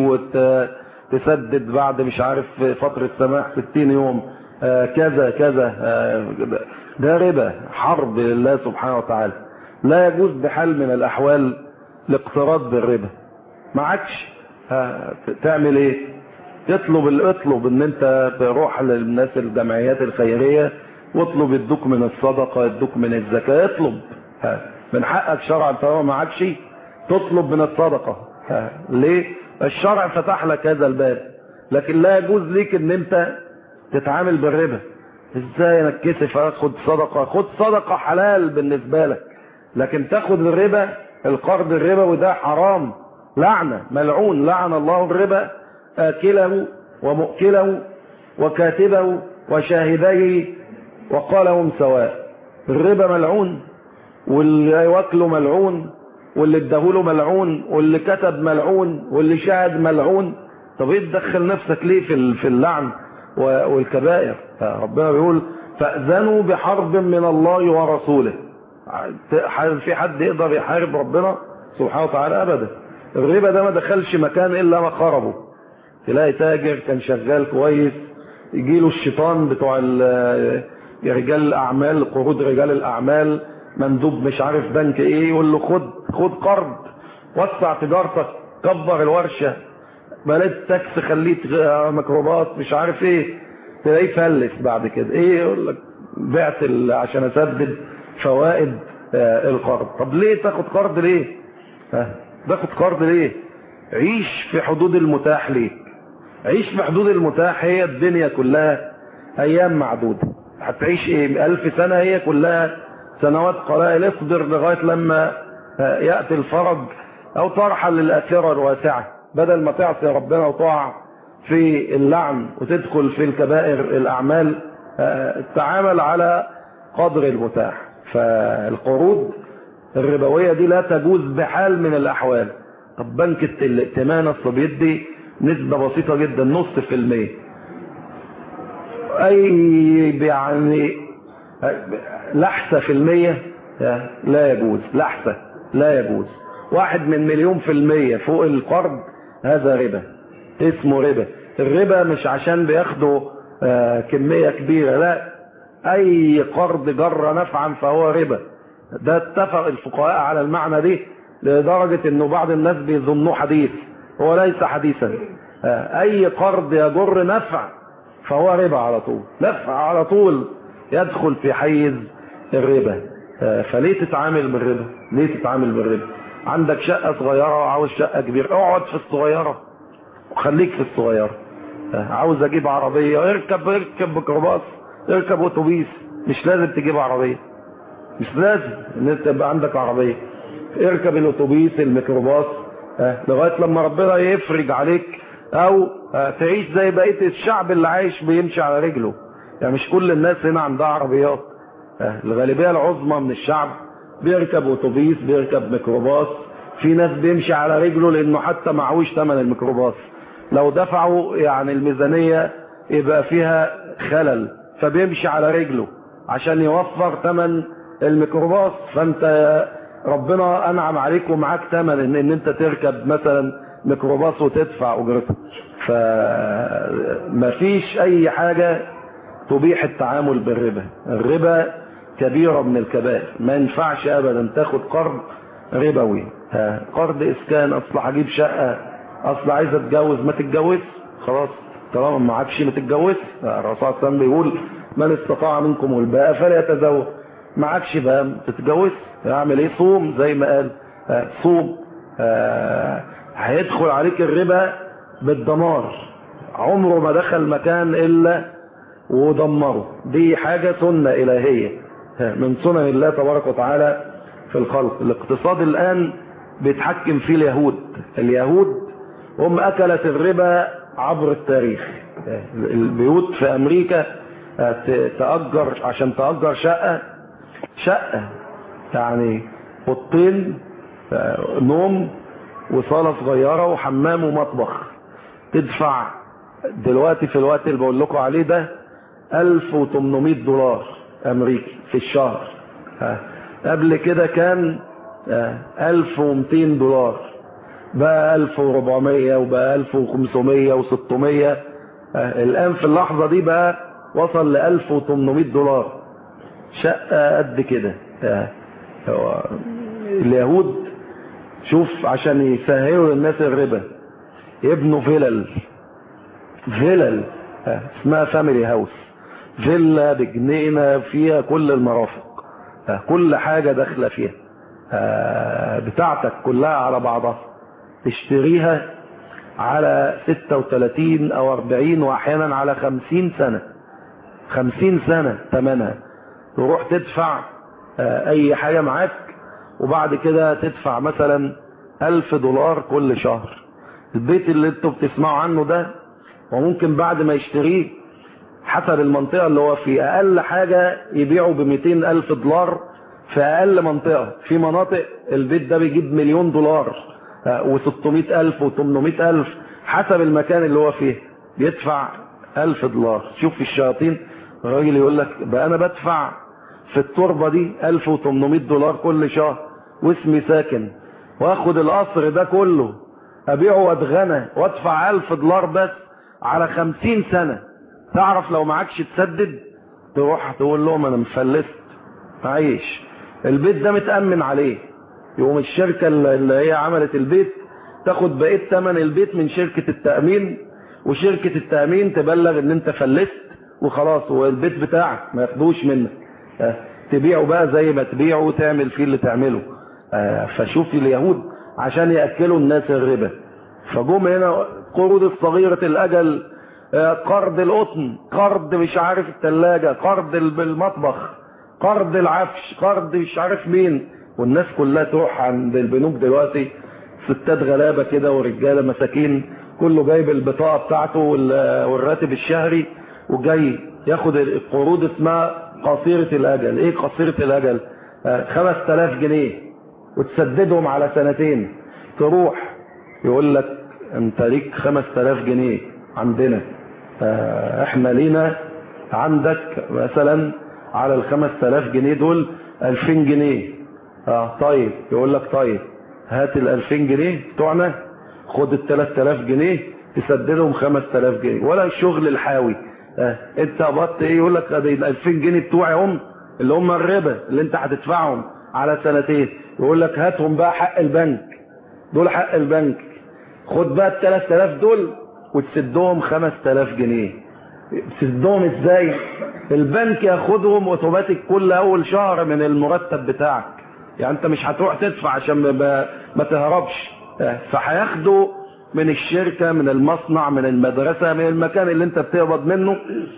وتسدد بعد مش عارف فترة سماح 60 يوم آه، كذا كذا آه، ده ربا حرب لله سبحانه وتعالى لا يجوز بحال من الأحوال الاقتراض بالربا ما عادش ها، تعمل ايه تطلب اطلب ان انت تروح للناس الجمعيات الخيرية واطلب يدوك من الصدقة يدوك من الزكاة اطلب ها. من حقك شرعا طالما ما عادش تطلب من الصدقة ها. ليه الشرع فتح لك هذا الباب لكن لا يجوز ليك ان انت تتعامل بالربا ازاي انا اتكسف اخد صدقة خد صدقة حلال بالنسبة لك لكن تاخد الربا القرض الربوي ده حرام لعنة ملعون لعن الله الربا آكله ومؤكله وكاتبه وشاهديه وقالهم سواء الربا ملعون واللي واكله ملعون واللي اداهوله ملعون واللي كتب ملعون واللي شاهد ملعون طب ايه تدخل نفسك ليه في في اللعن والكبائر ربنا بيقول فأذنوا بحرب من الله ورسوله في حد يقدر يحارب ربنا سبحانه وتعالى ابدا الربا ده ما دخلش مكان الا ما خربه تلاقي تاجر كان شغال كويس يجي له الشيطان بتوع رجال الاعمال قروض رجال الاعمال مندوب مش عارف بنك ايه يقول له خد خد قرض وسع تجارتك كبر الورشه بلاش تاكس خليه ميكروباص مش عارف ايه تلاقيه فلس بعد كده ايه يقول لك بعت عشان اسدد فوائد القرض طب ليه تاخد قرض ليه ها تاخد قرض ليه عيش في حدود المتاح ليك عيش في حدود المتاح هي الدنيا كلها ايام معدودة هتعيش ايه الف سنة هي كلها سنوات قلائل اصبر لغاية لما يأتي الفرج او ترحل للآخرة الواسعة بدل ما تعصي ربنا وتقع في اللعن وتدخل في الكبائر الاعمال تعامل على قدر المتاح فالقروض الربوية دي لا تجوز بحال من الأحوال طب بنك الائتمان اصل بيدي نسبة بسيطة جدا نص في المية أي يعني لحسة في المية لا يجوز لحسة لا يجوز واحد من مليون في المية فوق القرض هذا ربا اسمه ربا الربا مش عشان بياخدوا كمية كبيرة لا اي قرض جر نفعا فهو ربا ده اتفق الفقهاء على المعنى دي لدرجة انه بعض الناس بيظنوه حديث هو ليس حديثا اي قرض يجر نفع فهو ربا على طول نفع على طول يدخل في حيز الربا فليه تتعامل بالربا ليه تتعامل بالربا عندك شقة صغيرة وعاوز شقة كبيرة اقعد في الصغيرة وخليك في الصغيرة عاوز اجيب عربية اركب اركب ميكروباص اركب اتوبيس مش لازم تجيب عربية مش لازم ان انت يبقى عندك عربية اركب الاتوبيس الميكروباص اه لغاية لما ربنا يفرج عليك او اه تعيش زي بقية الشعب اللي عايش بيمشي على رجله يعني مش كل الناس هنا عندها عربيات اه الغالبية العظمى من الشعب بيركب اتوبيس بيركب ميكروباص في ناس بيمشي على رجله لانه حتى معهوش ثمن الميكروباص لو دفعوا يعني الميزانية يبقى فيها خلل فبيمشي على رجله عشان يوفر ثمن الميكروباص فانت ربنا انعم عليك ومعاك ثمن ان, ان انت تركب مثلا ميكروباص وتدفع اجرته فمفيش اي حاجة تبيح التعامل بالربا الربا كبيرة من الكبائر ما ينفعش ابدا تاخد قرض ربوي قرض اسكان اصل هجيب شقة اصل عايز اتجوز ما تتجوز خلاص طالما ما معكش ما تتجوز الرسول صلى الله عليه وسلم بيقول من استطاع منكم الباء فليتزوج معكش بقى تتجوز اعمل ايه صوم زي ما قال صوم هيدخل عليك الربا بالدمار عمره ما دخل مكان الا ودمره دي حاجة سنة الهية من سنن الله تبارك وتعالى في الخلق الاقتصاد الان بيتحكم فيه اليهود اليهود هم اكلت الربا عبر التاريخ البيوت في امريكا تأجر عشان تأجر شقة شقة يعني اوضتين نوم وصالة صغيرة وحمام ومطبخ تدفع دلوقتي في الوقت اللي بقول لكم عليه ده 1800 دولار امريكي في الشهر ها. قبل كده كان ها، 1200 دولار بقى 1400 وبقى 1500 و600 الان في اللحظة دي بقى وصل ل 1800 دولار شقة قد كده ها. هو اليهود شوف عشان يسهلوا للناس الربا يبنوا فيلل فيلل ها، اسمها فاميلي هاوس فيلا بجنينة فيها كل المرافق ها، كل حاجة داخلة فيها ها، بتاعتك كلها على بعضها تشتريها على 36 او 40 واحيانا على 50 سنة 50 سنة ثمنها تروح تدفع ها، اي حاجة معاك وبعد كده تدفع مثلا 1000 دولار كل شهر البيت اللي انتوا بتسمعوا عنه ده وممكن بعد ما يشتريه حسب المنطقة اللي هو في أقل حاجة يبيعوا ب 200 ألف دولار في أقل منطقة في مناطق البيت ده بيجيب مليون دولار و600 ألف و800 ألف حسب المكان اللي هو فيه بيدفع ألف دولار شوف الشياطين الراجل يقول لك بقى أنا بدفع في التربة دي 1800 دولار كل شهر واسمي ساكن واخد القصر ده كله ابيعه واتغنى وادفع 1000 دولار بس على 50 سنة تعرف لو معكش تسدد تروح تقول لهم انا مفلست عايش البيت ده متأمن عليه يقوم الشركة اللي هي عملت البيت تاخد بقية ثمن البيت من شركة التأمين وشركة التأمين تبلغ ان انت فلست وخلاص والبيت بتاعك ما ياخدوش منك اه، تبيعه بقى زي ما تبيعه وتعمل فيه اللي تعمله اه، فشوف اليهود عشان يأكلوا الناس الربا فجم هنا قروض الصغيرة الأجل اه، قرض القطن قرض مش عارف التلاجة قرض المطبخ قرض العفش قرض مش عارف مين والناس كلها تروح عند البنوك دلوقتي ستات غلابة كده ورجالة مساكين كله جايب البطاقة بتاعته وال- والراتب الشهري وجاي ياخد القروض اسمها قصيرة الأجل ايه قصيرة الأجل آه، 5000 جنيه وتسددهم على سنتين تروح يقول لك انت ليك 5000 جنيه عندنا آه، احنا لينا عندك مثلا على ال 5000 جنيه دول 2000 جنيه اه طيب يقول لك طيب هات ال 2000 جنيه بتوعنا خد ال 3000 جنيه تسددهم 5000 جنيه ولا الشغل الحاوي آه. انت قبضت ايه يقول لك ادي ال 2000 جنيه بتوعي هم اللي هم الربا اللي انت هتدفعهم على سنتين يقول لك هاتهم بقى حق البنك دول حق البنك خد بقى ال 3000 دول وتسدهم 5000 جنيه تسدهم ازاي البنك ياخدهم اوتوماتيك كل اول شهر من المرتب بتاعك يعني انت مش هتروح تدفع عشان ما, ما تهربش اه، فهياخدوا من الشركة من المصنع من المدرسة من المكان اللي انت بتقبض منه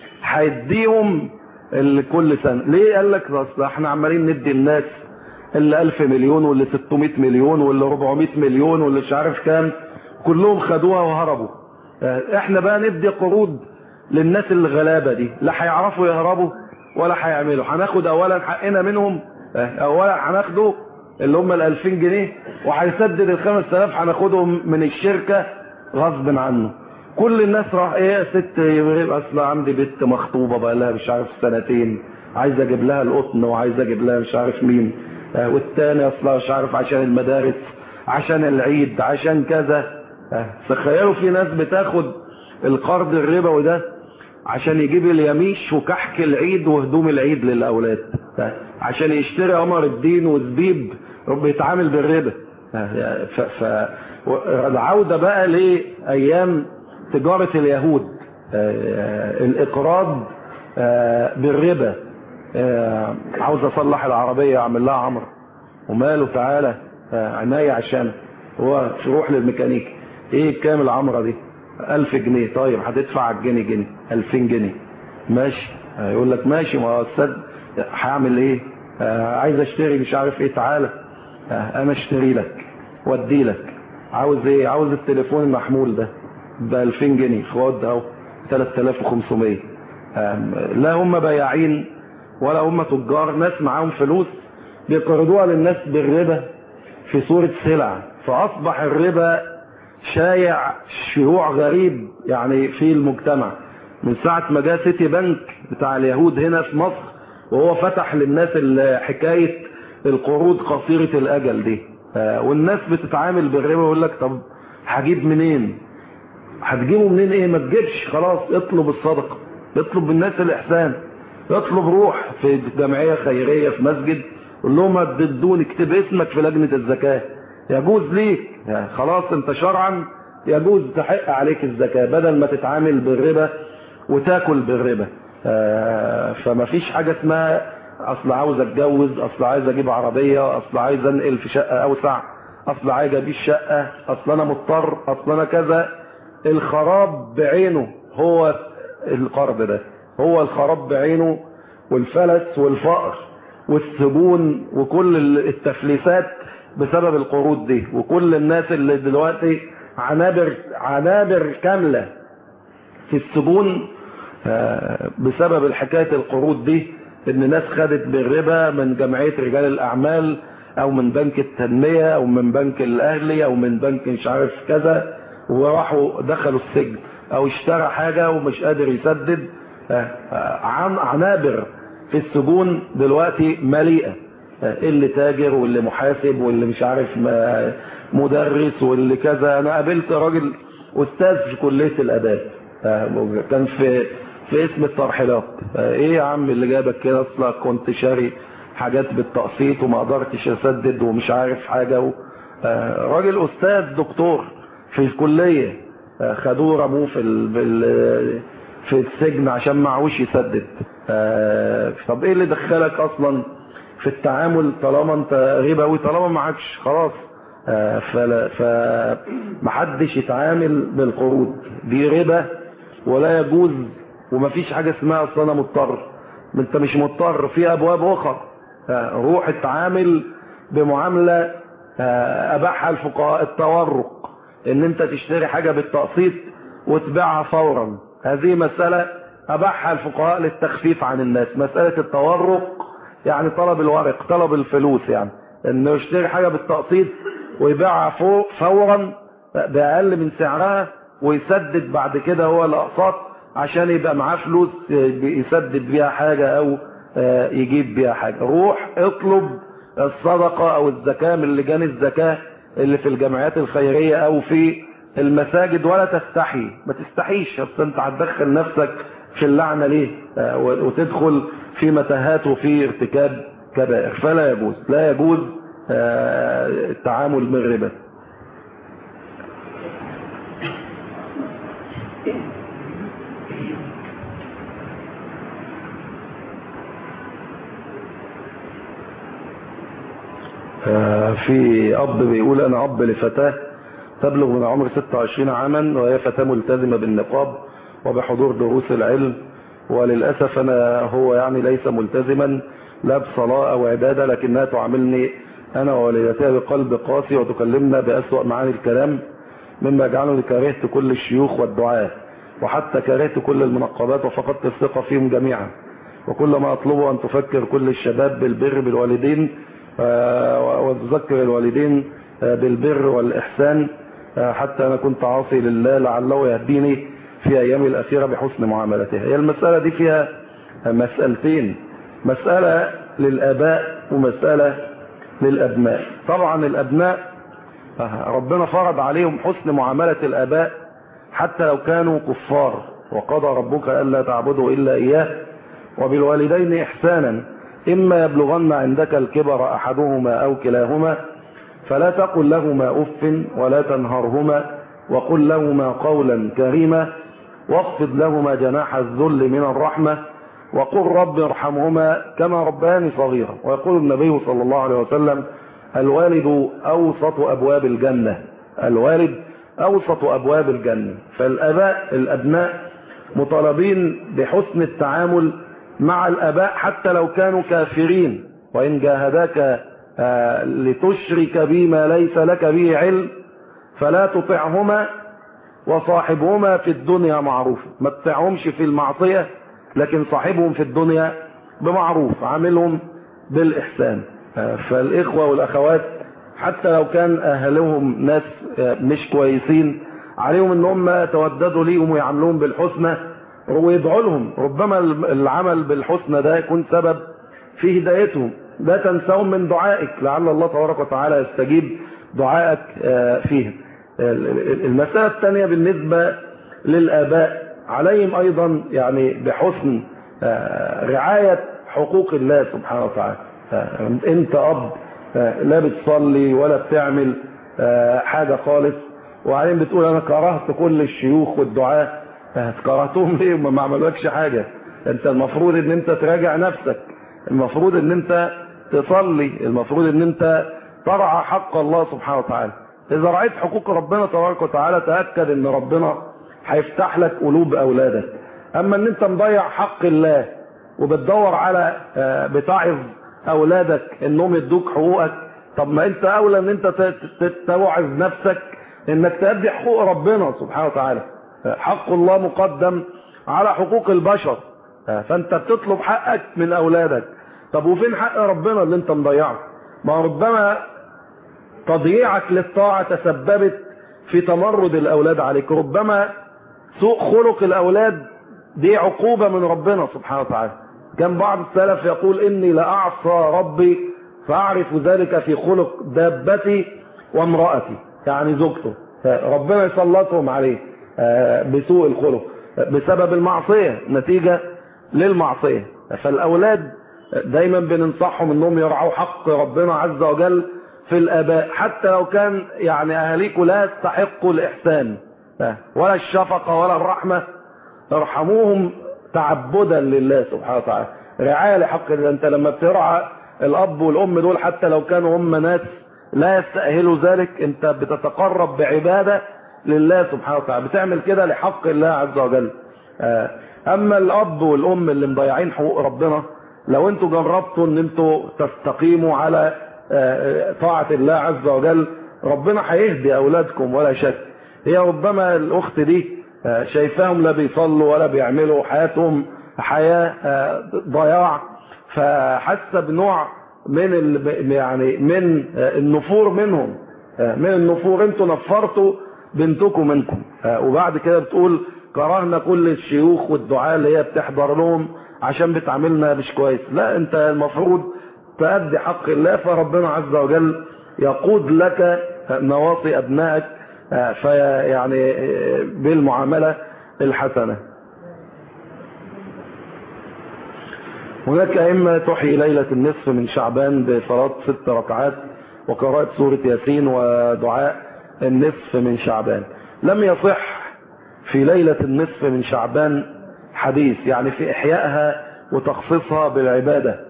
هيديهم ال- كل سنة ليه قال لك اصل احنا عمالين ندي الناس اللي 1000 مليون واللي 600 مليون واللي 400 مليون واللي مش عارف كام كلهم خدوها وهربوا اه، احنا بقى ندي قروض للناس الغلابة دي لا هيعرفوا يهربوا ولا هيعملوا هناخد اولا حقنا منهم اه، اولا هناخده اللي هم ال 2000 جنيه وهيسدد ال 5000 هناخدهم من الشركة غصب عنه كل الناس راح ايه يا ست يبقى اصل عندي بنت مخطوبة بقى لها مش عارف سنتين عايز اجيب لها القطن وعايز اجيب لها مش عارف مين اه، والتاني اصلا مش عارف عشان المدارس عشان العيد عشان كذا اه، تخيلوا في ناس بتاخد القرض الربوي ده عشان يجيب اليميش وكحك العيد وهدوم العيد للاولاد اه، عشان يشتري قمر الدين وزبيب بيتعامل بالربا اه، ف... ف... العودة بقى لأيام تجارة اليهود اه، الإقراض اه، بالربا اه، عاوز أصلح العربية أعمل لها عمر وماله تعالى اه، عناية عشان هو تروح للميكانيك ايه كام العمرة دي ألف جنيه طيب هتدفع على الجنيه جنيه ألفين جنيه ماشي اه، يقول لك ماشي ما هو السد هعمل ايه اه، عايز اشتري مش عارف ايه تعالى اه، انا اشتري لك وادي لك عاوز ايه عاوز التليفون المحمول ده ب 2000 جنيه خد اهو 3500 آم، لا هم بياعين ولا هم تجار ناس معاهم فلوس بيقرضوها للناس بالربا في صورة سلع فأصبح الربا شايع شيوع غريب يعني في المجتمع من ساعة ما جاء سيتي بنك بتاع اليهود هنا في مصر وهو فتح للناس حكاية القروض قصيرة الأجل دي والناس بتتعامل بالربا يقول لك طب هجيب منين هتجيبه منين ايه ما تجيبش خلاص اطلب الصدقة اطلب من الناس الإحسان اطلب روح في جمعية خيرية في مسجد قول لهم ادوني اكتب اسمك في لجنة الزكاة يجوز ليك خلاص انت شرعا يجوز تحق عليك الزكاة بدل ما تتعامل بالربا وتاكل بالربا فما فيش حاجة اسمها اصل عاوز اتجوز اصل عايز اجيب عربية اصل عايز انقل في شقة اوسع اصل عايز اجيب شقة اصل انا مضطر اصل انا كذا الخراب بعينه هو القرض ده هو الخراب بعينه والفلس والفقر والسجون وكل التفليسات بسبب القروض دي وكل الناس اللي دلوقتي عنابر عنابر كاملة في السجون بسبب الحكاية القروض دي ان ناس خدت بالربا من جمعية رجال الاعمال او من بنك التنمية او من بنك الاهلي او من بنك مش عارف كذا وراحوا دخلوا السجن او اشترى حاجة ومش قادر يسدد عن عنابر في السجون دلوقتي مليئة اللي تاجر واللي محاسب واللي مش عارف مدرس واللي كذا انا قابلت راجل استاذ في كلية الاداب كان في في اسم الترحيلات ايه يا عم اللي جابك كده اصلا كنت شاري حاجات بالتقسيط وما قدرتش اسدد ومش عارف حاجة و... راجل استاذ دكتور في الكلية خدوه رموه في ال... في السجن عشان معهوش يسدد طب ايه اللي دخلك اصلا في التعامل طالما انت ربوي طالما معكش خلاص فلا فمحدش يتعامل بالقروض دي ربا ولا يجوز ومفيش حاجة اسمها اصل انا مضطر انت مش مضطر في ابواب اخرى روح اتعامل بمعاملة اباحها الفقهاء التورق ان انت تشتري حاجة بالتقسيط وتبيعها فورا هذه مسألة اباحها الفقهاء للتخفيف عن الناس مسألة التورق يعني طلب الورق طلب الفلوس يعني انه يشتري حاجة بالتقسيط ويبيعها فوق فورا باقل من سعرها ويسدد بعد كده هو الاقساط عشان يبقى معاه فلوس يسدد بيها حاجة او يجيب بيها حاجة روح اطلب الصدقة او الزكاة من لجان الزكاة اللي في الجمعيات الخيرية او في المساجد ولا تستحي ما تستحيش اصل انت هتدخل نفسك في اللعنة ليه وتدخل في متاهات وفي ارتكاب كبائر فلا يجوز لا يجوز التعامل بالربا في اب بيقول انا اب لفتاه تبلغ من عمر 26 عاما وهي فتاه ملتزمه بالنقاب وبحضور دروس العلم وللاسف انا هو يعني ليس ملتزما لا بصلاه او عباده لكنها تعاملني انا ووالدتها بقلب قاسي وتكلمنا باسوا معاني الكلام مما يجعلني كرهت كل الشيوخ والدعاه وحتى كرهت كل المنقبات وفقدت الثقه فيهم جميعا وكل ما اطلبه ان تفكر كل الشباب بالبر بالوالدين وتذكر الوالدين بالبر والإحسان حتى أنا كنت عاصي لله لعله يهديني في أيامي الأخيرة بحسن معاملته هي المسألة دي فيها مسألتين مسألة للآباء ومسألة للأبناء طبعا الأبناء ربنا فرض عليهم حسن معاملة الآباء حتى لو كانوا كفار وقضى ربك ألا تعبدوا إلا إياه وبالوالدين إحسانا إما يبلغن عندك الكبر أحدهما أو كلاهما فلا تقل لهما أف ولا تنهرهما وقل لهما قولا كريما واخفض لهما جناح الذل من الرحمة وقل رب ارحمهما كما رباني صغيرا ويقول النبي صلى الله عليه وسلم الوالد أوسط أبواب الجنة الوالد أوسط أبواب الجنة فالأباء الأبناء مطالبين بحسن التعامل مع الأباء حتى لو كانوا كافرين وإن جاهداك لتشرك بي ما ليس لك به علم فلا تطعهما وصاحبهما في الدنيا معروف ما تطعهمش في المعصية لكن صاحبهم في الدنيا بمعروف عاملهم بالإحسان فالإخوة والأخوات حتى لو كان أهلهم ناس مش كويسين عليهم ان هم يتوددوا ليهم ويعاملوهم بالحسنى ويدعوا لهم ربما العمل بالحسنى ده يكون سبب في هدايتهم لا تنسهم من دعائك لعل الله تبارك وتعالى يستجيب دعائك فيهم المسألة الثانية بالنسبة للآباء عليهم أيضا يعني بحسن رعاية حقوق الله سبحانه وتعالى انت اب لا بتصلي ولا بتعمل حاجة خالص وبعدين بتقول انا كرهت كل الشيوخ والدعاة كرهتهم ليه ما عملوكش حاجة انت المفروض ان انت تراجع نفسك المفروض ان انت تصلي المفروض ان انت ترعى حق الله سبحانه وتعالى اذا رعيت حقوق ربنا تبارك وتعالى تأكد ان ربنا هيفتح لك قلوب اولادك اما ان انت مضيع حق الله وبتدور على بتعظ اولادك انهم يدوك حقوقك طب ما انت اولى ان انت توعظ نفسك انك تأدي حقوق ربنا سبحانه وتعالى حق الله مقدم على حقوق البشر فانت بتطلب حقك من اولادك طب وفين حق ربنا اللي انت مضيعه ما ربما تضييعك للطاعة تسببت في تمرد الاولاد عليك ربما سوء خلق الاولاد دي عقوبة من ربنا سبحانه وتعالى كان بعض السلف يقول إني لأعصى ربي فأعرف ذلك في خلق دابتي وامرأتي يعني زوجته ربنا يسلطهم عليه بسوء الخلق بسبب المعصية نتيجة للمعصية فالأولاد دايما بننصحهم انهم يرعوا حق ربنا عز وجل في الآباء حتى لو كان يعني أهاليكم لا يستحقوا الإحسان ولا الشفقة ولا الرحمة ارحموهم تعبدا لله سبحانه وتعالى رعاية لحق الله انت لما بترعى الاب والام دول حتى لو كانوا هم ناس لا يستأهلوا ذلك انت بتتقرب بعبادة لله سبحانه وتعالى بتعمل كده لحق الله عز وجل اما الاب والام اللي مضيعين حقوق ربنا لو انتوا جربتوا ان انتوا تستقيموا على طاعة الله عز وجل ربنا هيهدي اولادكم ولا شك هي ربما الاخت دي شايفاهم لا بيصلوا ولا بيعملوا حياتهم حياة ضياع فحاسه بنوع من يعني من النفور منهم من النفور انتوا نفرتوا بنتكم منكم وبعد كده بتقول كرهنا كل الشيوخ والدعاء اللي هي بتحضر لهم عشان بتعاملنا مش كويس لا انت المفروض تأدي حق الله فربنا عز وجل يقود لك نواصي ابنائك فيعني بالمعاملة الحسنة هناك أئمة تحيي ليلة النصف من شعبان بصلاة ست ركعات وقراءة سورة ياسين ودعاء النصف من شعبان لم يصح في ليلة النصف من شعبان حديث يعني في إحيائها وتخصيصها بالعبادة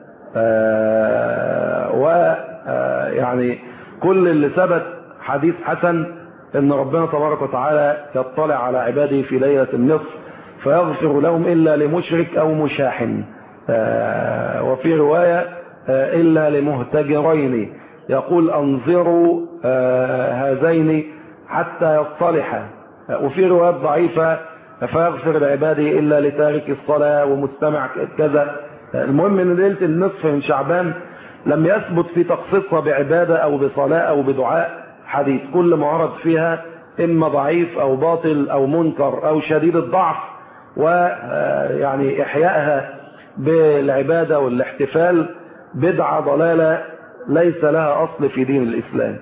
ويعني كل اللي ثبت حديث حسن ان ربنا تبارك وتعالى يطلع على عباده في ليلة النصف فيغفر لهم الا لمشرك او مشاحن وفي رواية الا لمهتجرين يقول انظروا هذين حتى يصطلحا وفي روايات ضعيفة فيغفر لعباده الا لتارك الصلاة ومستمع كذا المهم ان ليلة النصف من شعبان لم يثبت في تخصيصها بعبادة او بصلاة او بدعاء حديث كل ما ورد فيها اما ضعيف او باطل او منكر او شديد الضعف ويعني احيائها بالعبادة والاحتفال بدعة ضلالة ليس لها اصل في دين الاسلام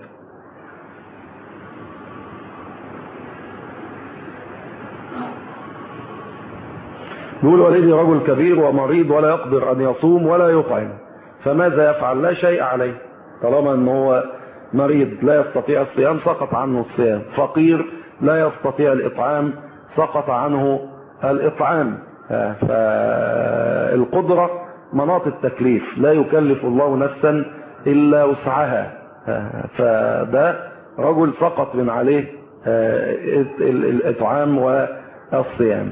يقول والدي رجل كبير ومريض ولا يقدر ان يصوم ولا يطعم فماذا يفعل لا شيء عليه طالما ان هو مريض لا يستطيع الصيام سقط عنه الصيام فقير لا يستطيع الإطعام سقط عنه الإطعام فالقدرة مناط التكليف لا يكلف الله نفسا إلا وسعها فده رجل سقط من عليه الإطعام والصيام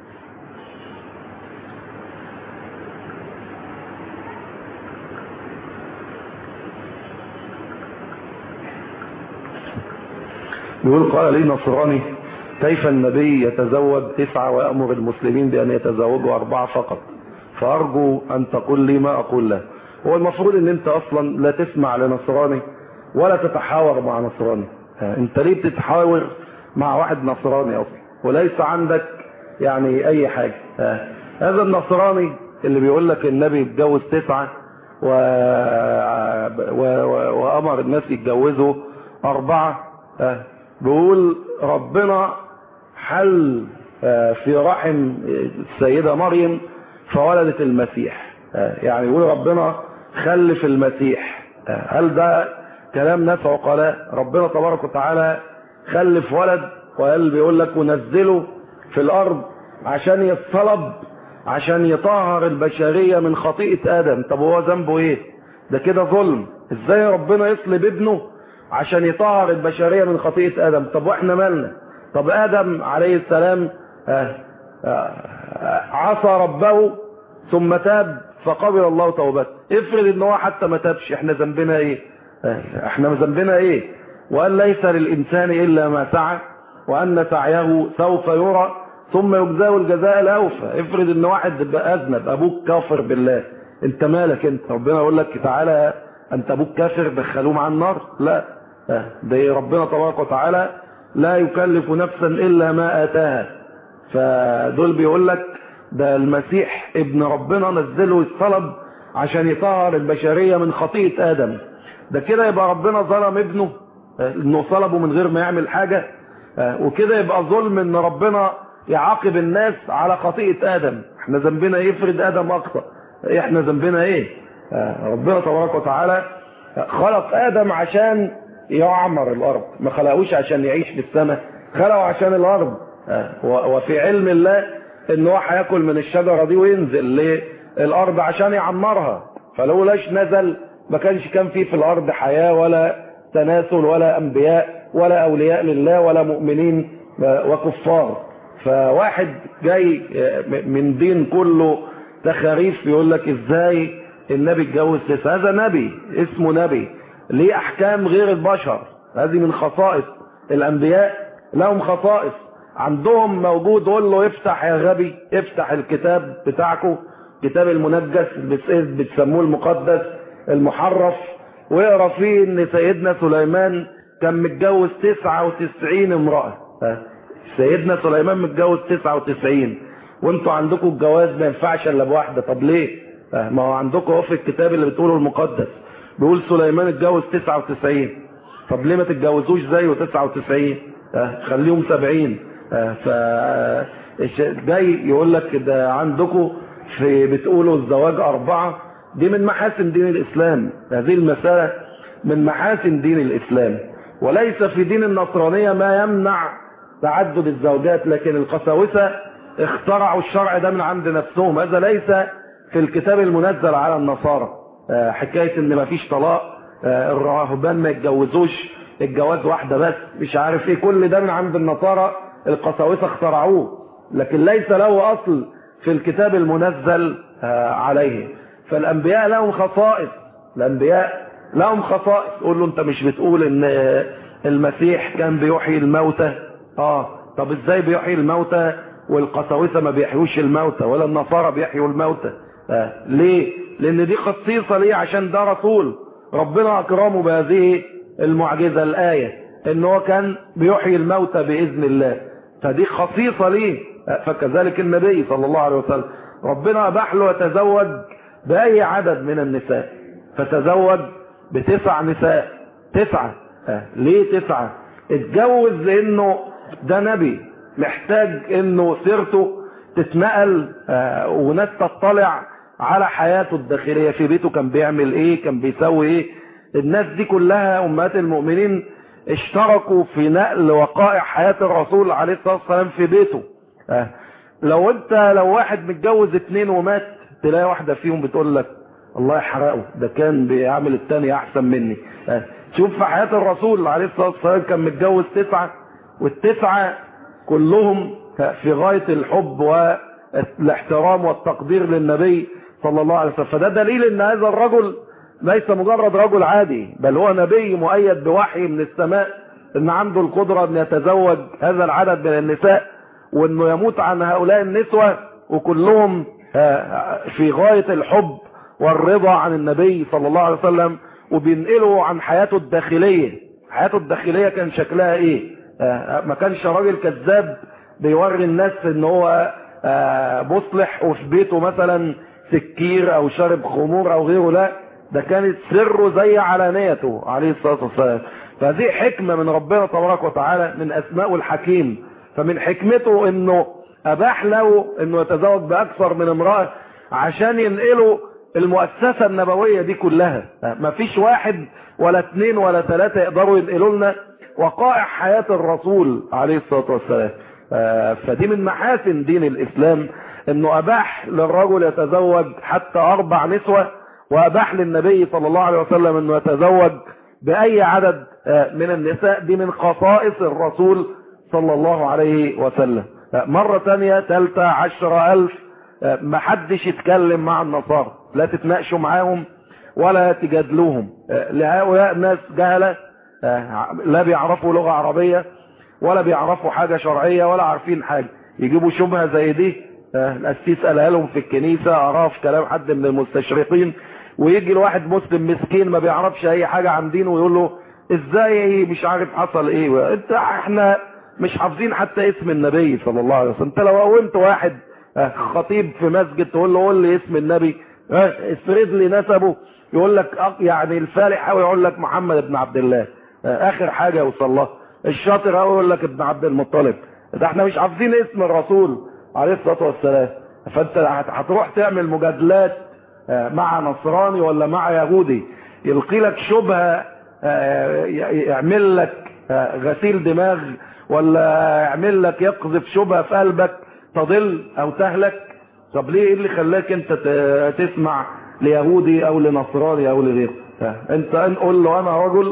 يقول قال لي نصراني كيف النبي يتزوج تسعة ويأمر المسلمين بأن يتزوجوا أربعة فقط فأرجو أن تقول لي ما أقول له هو المفروض أن أنت أصلا لا تسمع لنصراني ولا تتحاور مع نصراني انت ليه بتتحاور مع واحد نصراني أصلا وليس عندك يعني اي حاجة آه. هذا النصراني اللي بيقول لك النبي اتجوز تسعة و... و... و... وامر الناس يتجوزوا اربعة آه. بيقول ربنا حل آه في رحم السيدة مريم فولدت المسيح آه. يعني يقول ربنا خلف المسيح هل ده كلام ناس عقلاء ربنا تبارك وتعالى خلف ولد وقال بيقول لك ونزله في الارض عشان يتصلب عشان يطهر البشرية من خطيئة ادم طب هو ذنبه ايه ده كده ظلم ازاي ربنا يصلب ابنه عشان يطهر البشرية من خطيئة ادم طب واحنا مالنا طب ادم عليه السلام آه آه عصى ربه ثم تاب فقبل الله توبته افرض ان هو حتى ما تابش احنا ذنبنا ايه احنا ذنبنا ايه وقال ليس للانسان الا ما سعى وان سعيه سوف يرى ثم يجزاه الجزاء الاوفى افرض ان واحد اذنب ابوك كافر بالله انت مالك انت ربنا يقول لك تعالى انت ابوك كافر دخلوه مع النار لا ده ربنا تبارك وتعالى لا يكلف نفسا الا ما اتاها فدول بيقول لك ده المسيح ابن ربنا نزله الصلب عشان يطهر البشرية من خطيئة آدم ده كده يبقى ربنا ظلم ابنه انه صلبه من غير ما يعمل حاجة وكده يبقى ظلم ان ربنا يعاقب الناس على خطيئة آدم احنا ذنبنا ايه افرض آدم أخطأ احنا ذنبنا ايه ربنا تبارك وتعالى خلق آدم عشان يعمر الأرض ما خلقوش عشان يعيش في السماء خلقه عشان الأرض وفي علم الله ان هو هياكل من الشجرة دي وينزل للأرض عشان يعمرها فلولاش نزل ما كانش كان فيه في الأرض حياة ولا تناسل ولا أنبياء ولا أولياء لله ولا مؤمنين وكفار فواحد جاي من دين كله تخاريف يقول لك ازاي النبي اتجوز تسعة هذا نبي اسمه نبي ليه احكام غير البشر هذه من خصائص الانبياء لهم خصائص عندهم موجود قول له افتح يا غبي افتح الكتاب بتاعكم كتاب المنجس بتسموه المقدس المحرف واقرا فيه ان سيدنا سليمان كان متجوز 99 امرأة سيدنا سليمان متجوز 99 وانتوا عندكم الجواز ما ينفعش الا بواحده طب ليه ما هو عندكم اهو في الكتاب اللي بتقوله المقدس بيقول سليمان اتجوز 99 طب ليه ما تتجوزوش زيه 99 خليهم 70 ف جاي يقول لك ده عندكم في بتقولوا الزواج أربعة دي من محاسن دين الإسلام هذه المسألة من محاسن دين الإسلام وليس في دين النصرانية ما يمنع تعدد الزوجات لكن القساوسة اخترعوا الشرع ده من عند نفسهم هذا ليس في الكتاب المنزل على النصارى حكاية ان مفيش طلاق الراهبان ما يتجوزوش الجواز واحدة بس مش عارف ايه كل ده من عند النصارى القساوسة اخترعوه لكن ليس له اصل في الكتاب المنزل عليه فالانبياء لهم خصائص الانبياء لهم خصائص قول له انت مش بتقول ان المسيح كان بيحيي الموتى اه طب ازاي بيحيي الموتى والقساوسة ما بيحيوش الموتى ولا النصارى بيحيوا الموتى آه. ليه لان دي خصيصة ليه عشان ده رسول ربنا اكرمه بهذه المعجزة الآية ان هو كان بيحيي الموتى بإذن الله فدي خصيصة ليه آه. فكذلك النبي صلى الله عليه وسلم ربنا اباح له يتزوج بأي عدد من النساء فتزوج بتسع نساء تسعة آه. ليه تسعة اتجوز لانه ده نبي محتاج انه سيرته تتنقل آه وناس تطلع على حياته الداخلية في بيته كان بيعمل ايه كان بيسوي ايه الناس دي كلها امهات المؤمنين اشتركوا في نقل وقائع حياة الرسول عليه الصلاة والسلام في بيته آه لو انت لو واحد متجوز اتنين ومات تلاقي واحدة فيهم بتقول لك الله يحرقه ده كان بيعمل التاني احسن مني آه شوف في حياة الرسول عليه الصلاة والسلام كان متجوز تسعة والتسعة كلهم في غاية الحب والاحترام والتقدير للنبي صلى الله عليه وسلم فده دليل ان هذا الرجل ليس مجرد رجل عادي بل هو نبي مؤيد بوحي من السماء ان عنده القدرة ان يتزوج هذا العدد من النساء وانه يموت عن هؤلاء النسوة وكلهم في غاية الحب والرضا عن النبي صلى الله عليه وسلم وبينقلوا عن حياته الداخلية حياته الداخلية كان شكلها ايه ما كانش راجل كذاب بيوري الناس ان هو آه، مصلح وفي بيته مثلا سكير او شارب خمور او غيره لا ده كانت سره زي علانيته عليه الصلاة والسلام فهذه حكمة من ربنا تبارك وتعالى من اسماء الحكيم فمن حكمته انه اباح له انه يتزوج باكثر من امرأة عشان ينقلوا المؤسسة النبوية دي كلها ما فيش واحد ولا اثنين ولا ثلاثة يقدروا ينقلوا لنا وقائع حياة الرسول عليه الصلاة والسلام آه، فدي من محاسن دين الإسلام انه اباح للرجل يتزوج حتى اربع نسوة واباح للنبي صلى الله عليه وسلم انه يتزوج باي عدد آه، من النساء دي من خصائص الرسول صلى الله عليه وسلم آه، مرة ثانية ثالثة عشر الف آه، محدش يتكلم مع النصارى لا تتناقشوا معاهم ولا تجادلوهم آه، لهؤلاء ناس جهلة آه، لا بيعرفوا لغة عربية ولا بيعرفوا حاجة شرعية ولا عارفين حاجة يجيبوا شبهة زي دي آه، القسيس قالها لهم في الكنيسة قراها في كلام حد من المستشرقين ويجي الواحد مسلم مسكين ما بيعرفش اي حاجة عن دينه ويقول له ازاي مش عارف حصل ايه انت احنا مش حافظين حتى اسم النبي صلى الله عليه وسلم انت لو قومت واحد آه، خطيب في مسجد تقول له قول لي اسم النبي آه، اسرد لي نسبه يقول لك أق- يعني الفالح قوي يقول لك محمد بن عبد الله آه، اخر حاجة يوصل لها الشاطر قوي يقول لك ابن عبد المطلب ده احنا مش حافظين اسم الرسول عليه الصلاة والسلام فانت هت- هتروح تعمل مجادلات آه، مع نصراني ولا مع يهودي يلقي لك شبهة آه، ي- يعمل لك آه، غسيل دماغ ولا يعمل لك يقذف شبهة في قلبك تضل او تهلك طب ليه ايه اللي خلاك انت ت- تسمع ليهودي او لنصراني او لغيره آه، انت قول له انا رجل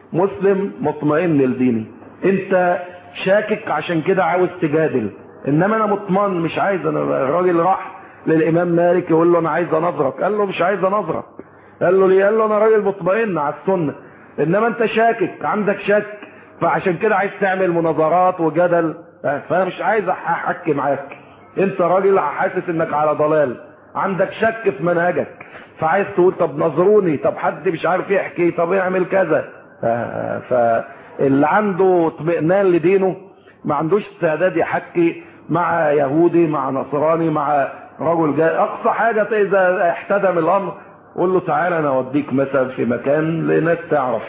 مسلم مطمئن لديني انت شاكك عشان كده عاوز تجادل انما انا مطمئن مش عايز انا الراجل راح للامام مالك يقول له انا عايز انظرك قال له مش عايز انظرك قال له ليه قال له انا راجل مطمئن على السنه انما انت شاكك عندك شك فعشان كده عايز تعمل مناظرات وجدل آه، فانا مش عايز احكي معاك انت راجل حاسس انك على ضلال عندك شك في منهجك فعايز تقول طب نظروني طب حد مش عارف يحكي طب يعمل كذا آه، فاللي عنده اطمئنان لدينه ما عندوش استعداد يحكي مع يهودي مع نصراني مع رجل جاي اقصى حاجة اذا احتدم الامر قول له تعالى انا اوديك مثلا في مكان لناس تعرف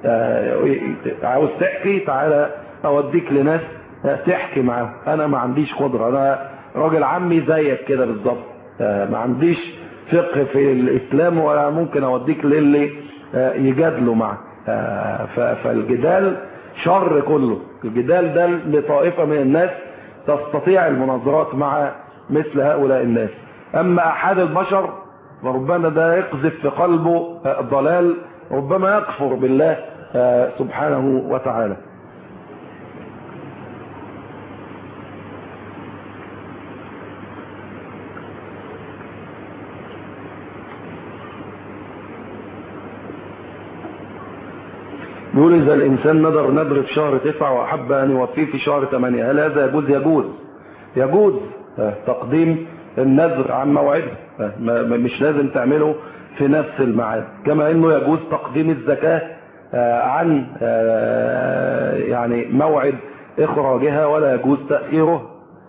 آه، عاوز تحكي تعالى اوديك لناس آه، تحكي معاهم انا ما عنديش قدرة انا راجل عمي زيك كده بالظبط آه، ما عنديش فقه في الاسلام ولا ممكن اوديك للي آه، يجادلوا معه آه، ف- فالجدال شر كله الجدال ده لطائفة من الناس تستطيع المناظرات مع مثل هؤلاء الناس اما احد البشر فربما ده يقذف في قلبه آه، ضلال ربما يكفر بالله آه، سبحانه وتعالى بيقول إذا الإنسان نذر نذر في شهر تسعة وأحب أن يوفيه في شهر ثمانية هل هذا يجوز يجوز يجوز آه، تقديم النذر عن موعده آه، ما- ما- مش لازم تعمله في نفس الميعاد كما انه يجوز تقديم الزكاة آه، عن آه، يعني موعد اخراجها ولا يجوز تأخيره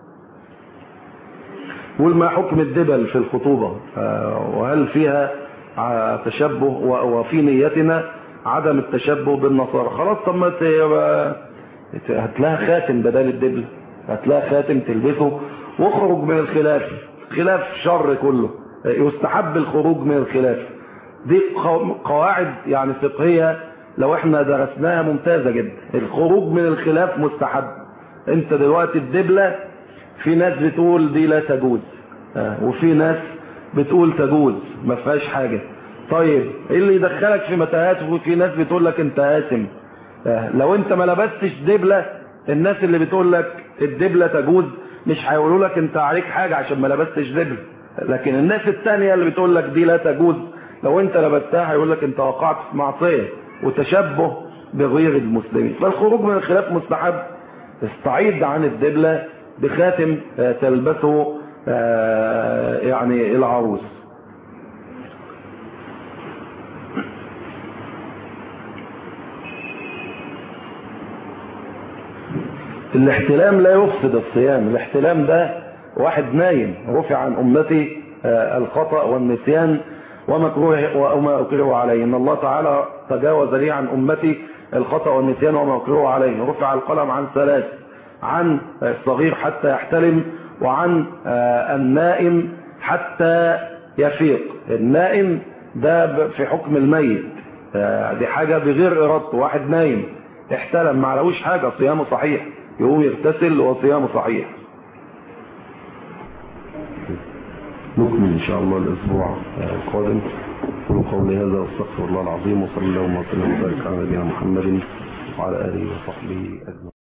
يقول ما حكم الدبل في الخطوبة آه، وهل فيها ع- تشبه و- وفي نيتنا عدم التشبه بالنصارى خلاص طب ما ت- يبقى- هات لها خاتم بدل الدبل هات لها خاتم تلبسه واخرج من الخلاف خلاف شر كله آه، يستحب الخروج من الخلاف دي قو- قواعد يعني فقهية لو احنا درسناها ممتازة جدا الخروج من الخلاف مستحب انت دلوقتي الدبلة في ناس بتقول دي لا تجوز آه، وفي ناس بتقول تجوز ما فيهاش حاجة طيب ايه اللي يدخلك في متاهات وفي ناس بتقول لك انت آثم آه، لو انت ما لبستش دبلة الناس اللي بتقول لك الدبلة تجوز مش هيقولوا لك انت عليك حاجة عشان ما لبستش دبلة لكن الناس التانية اللي بتقول لك دي لا تجوز لو انت لبستها هيقول لك انت وقعت في معصية وتشبه بغير المسلمين فالخروج من الخلاف مستحب استعيد عن الدبلة بخاتم آه، تلبسه آه، يعني العروس الاحتلام لا يفسد الصيام الاحتلام ده واحد نايم رفع عن أمتي الخطأ والنسيان ومكروه وما أكره عليه إن الله تعالى تجاوز لي عن أمتي الخطأ والنسيان وما أكره عليه رفع القلم عن ثلاث عن الصغير حتى يحتلم وعن النائم حتى يفيق النائم ده في حكم الميت دي حاجة بغير إرادته واحد نايم احتلم ما علوش حاجة صيامه صحيح يقوم يغتسل وصيامه صحيح نكمل إن شاء الله الأسبوع القادم قولوا قولي هذا واستغفر الله العظيم وصلى الله وسلم وبارك على نبينا محمد وعلى آله وصحبه أجمعين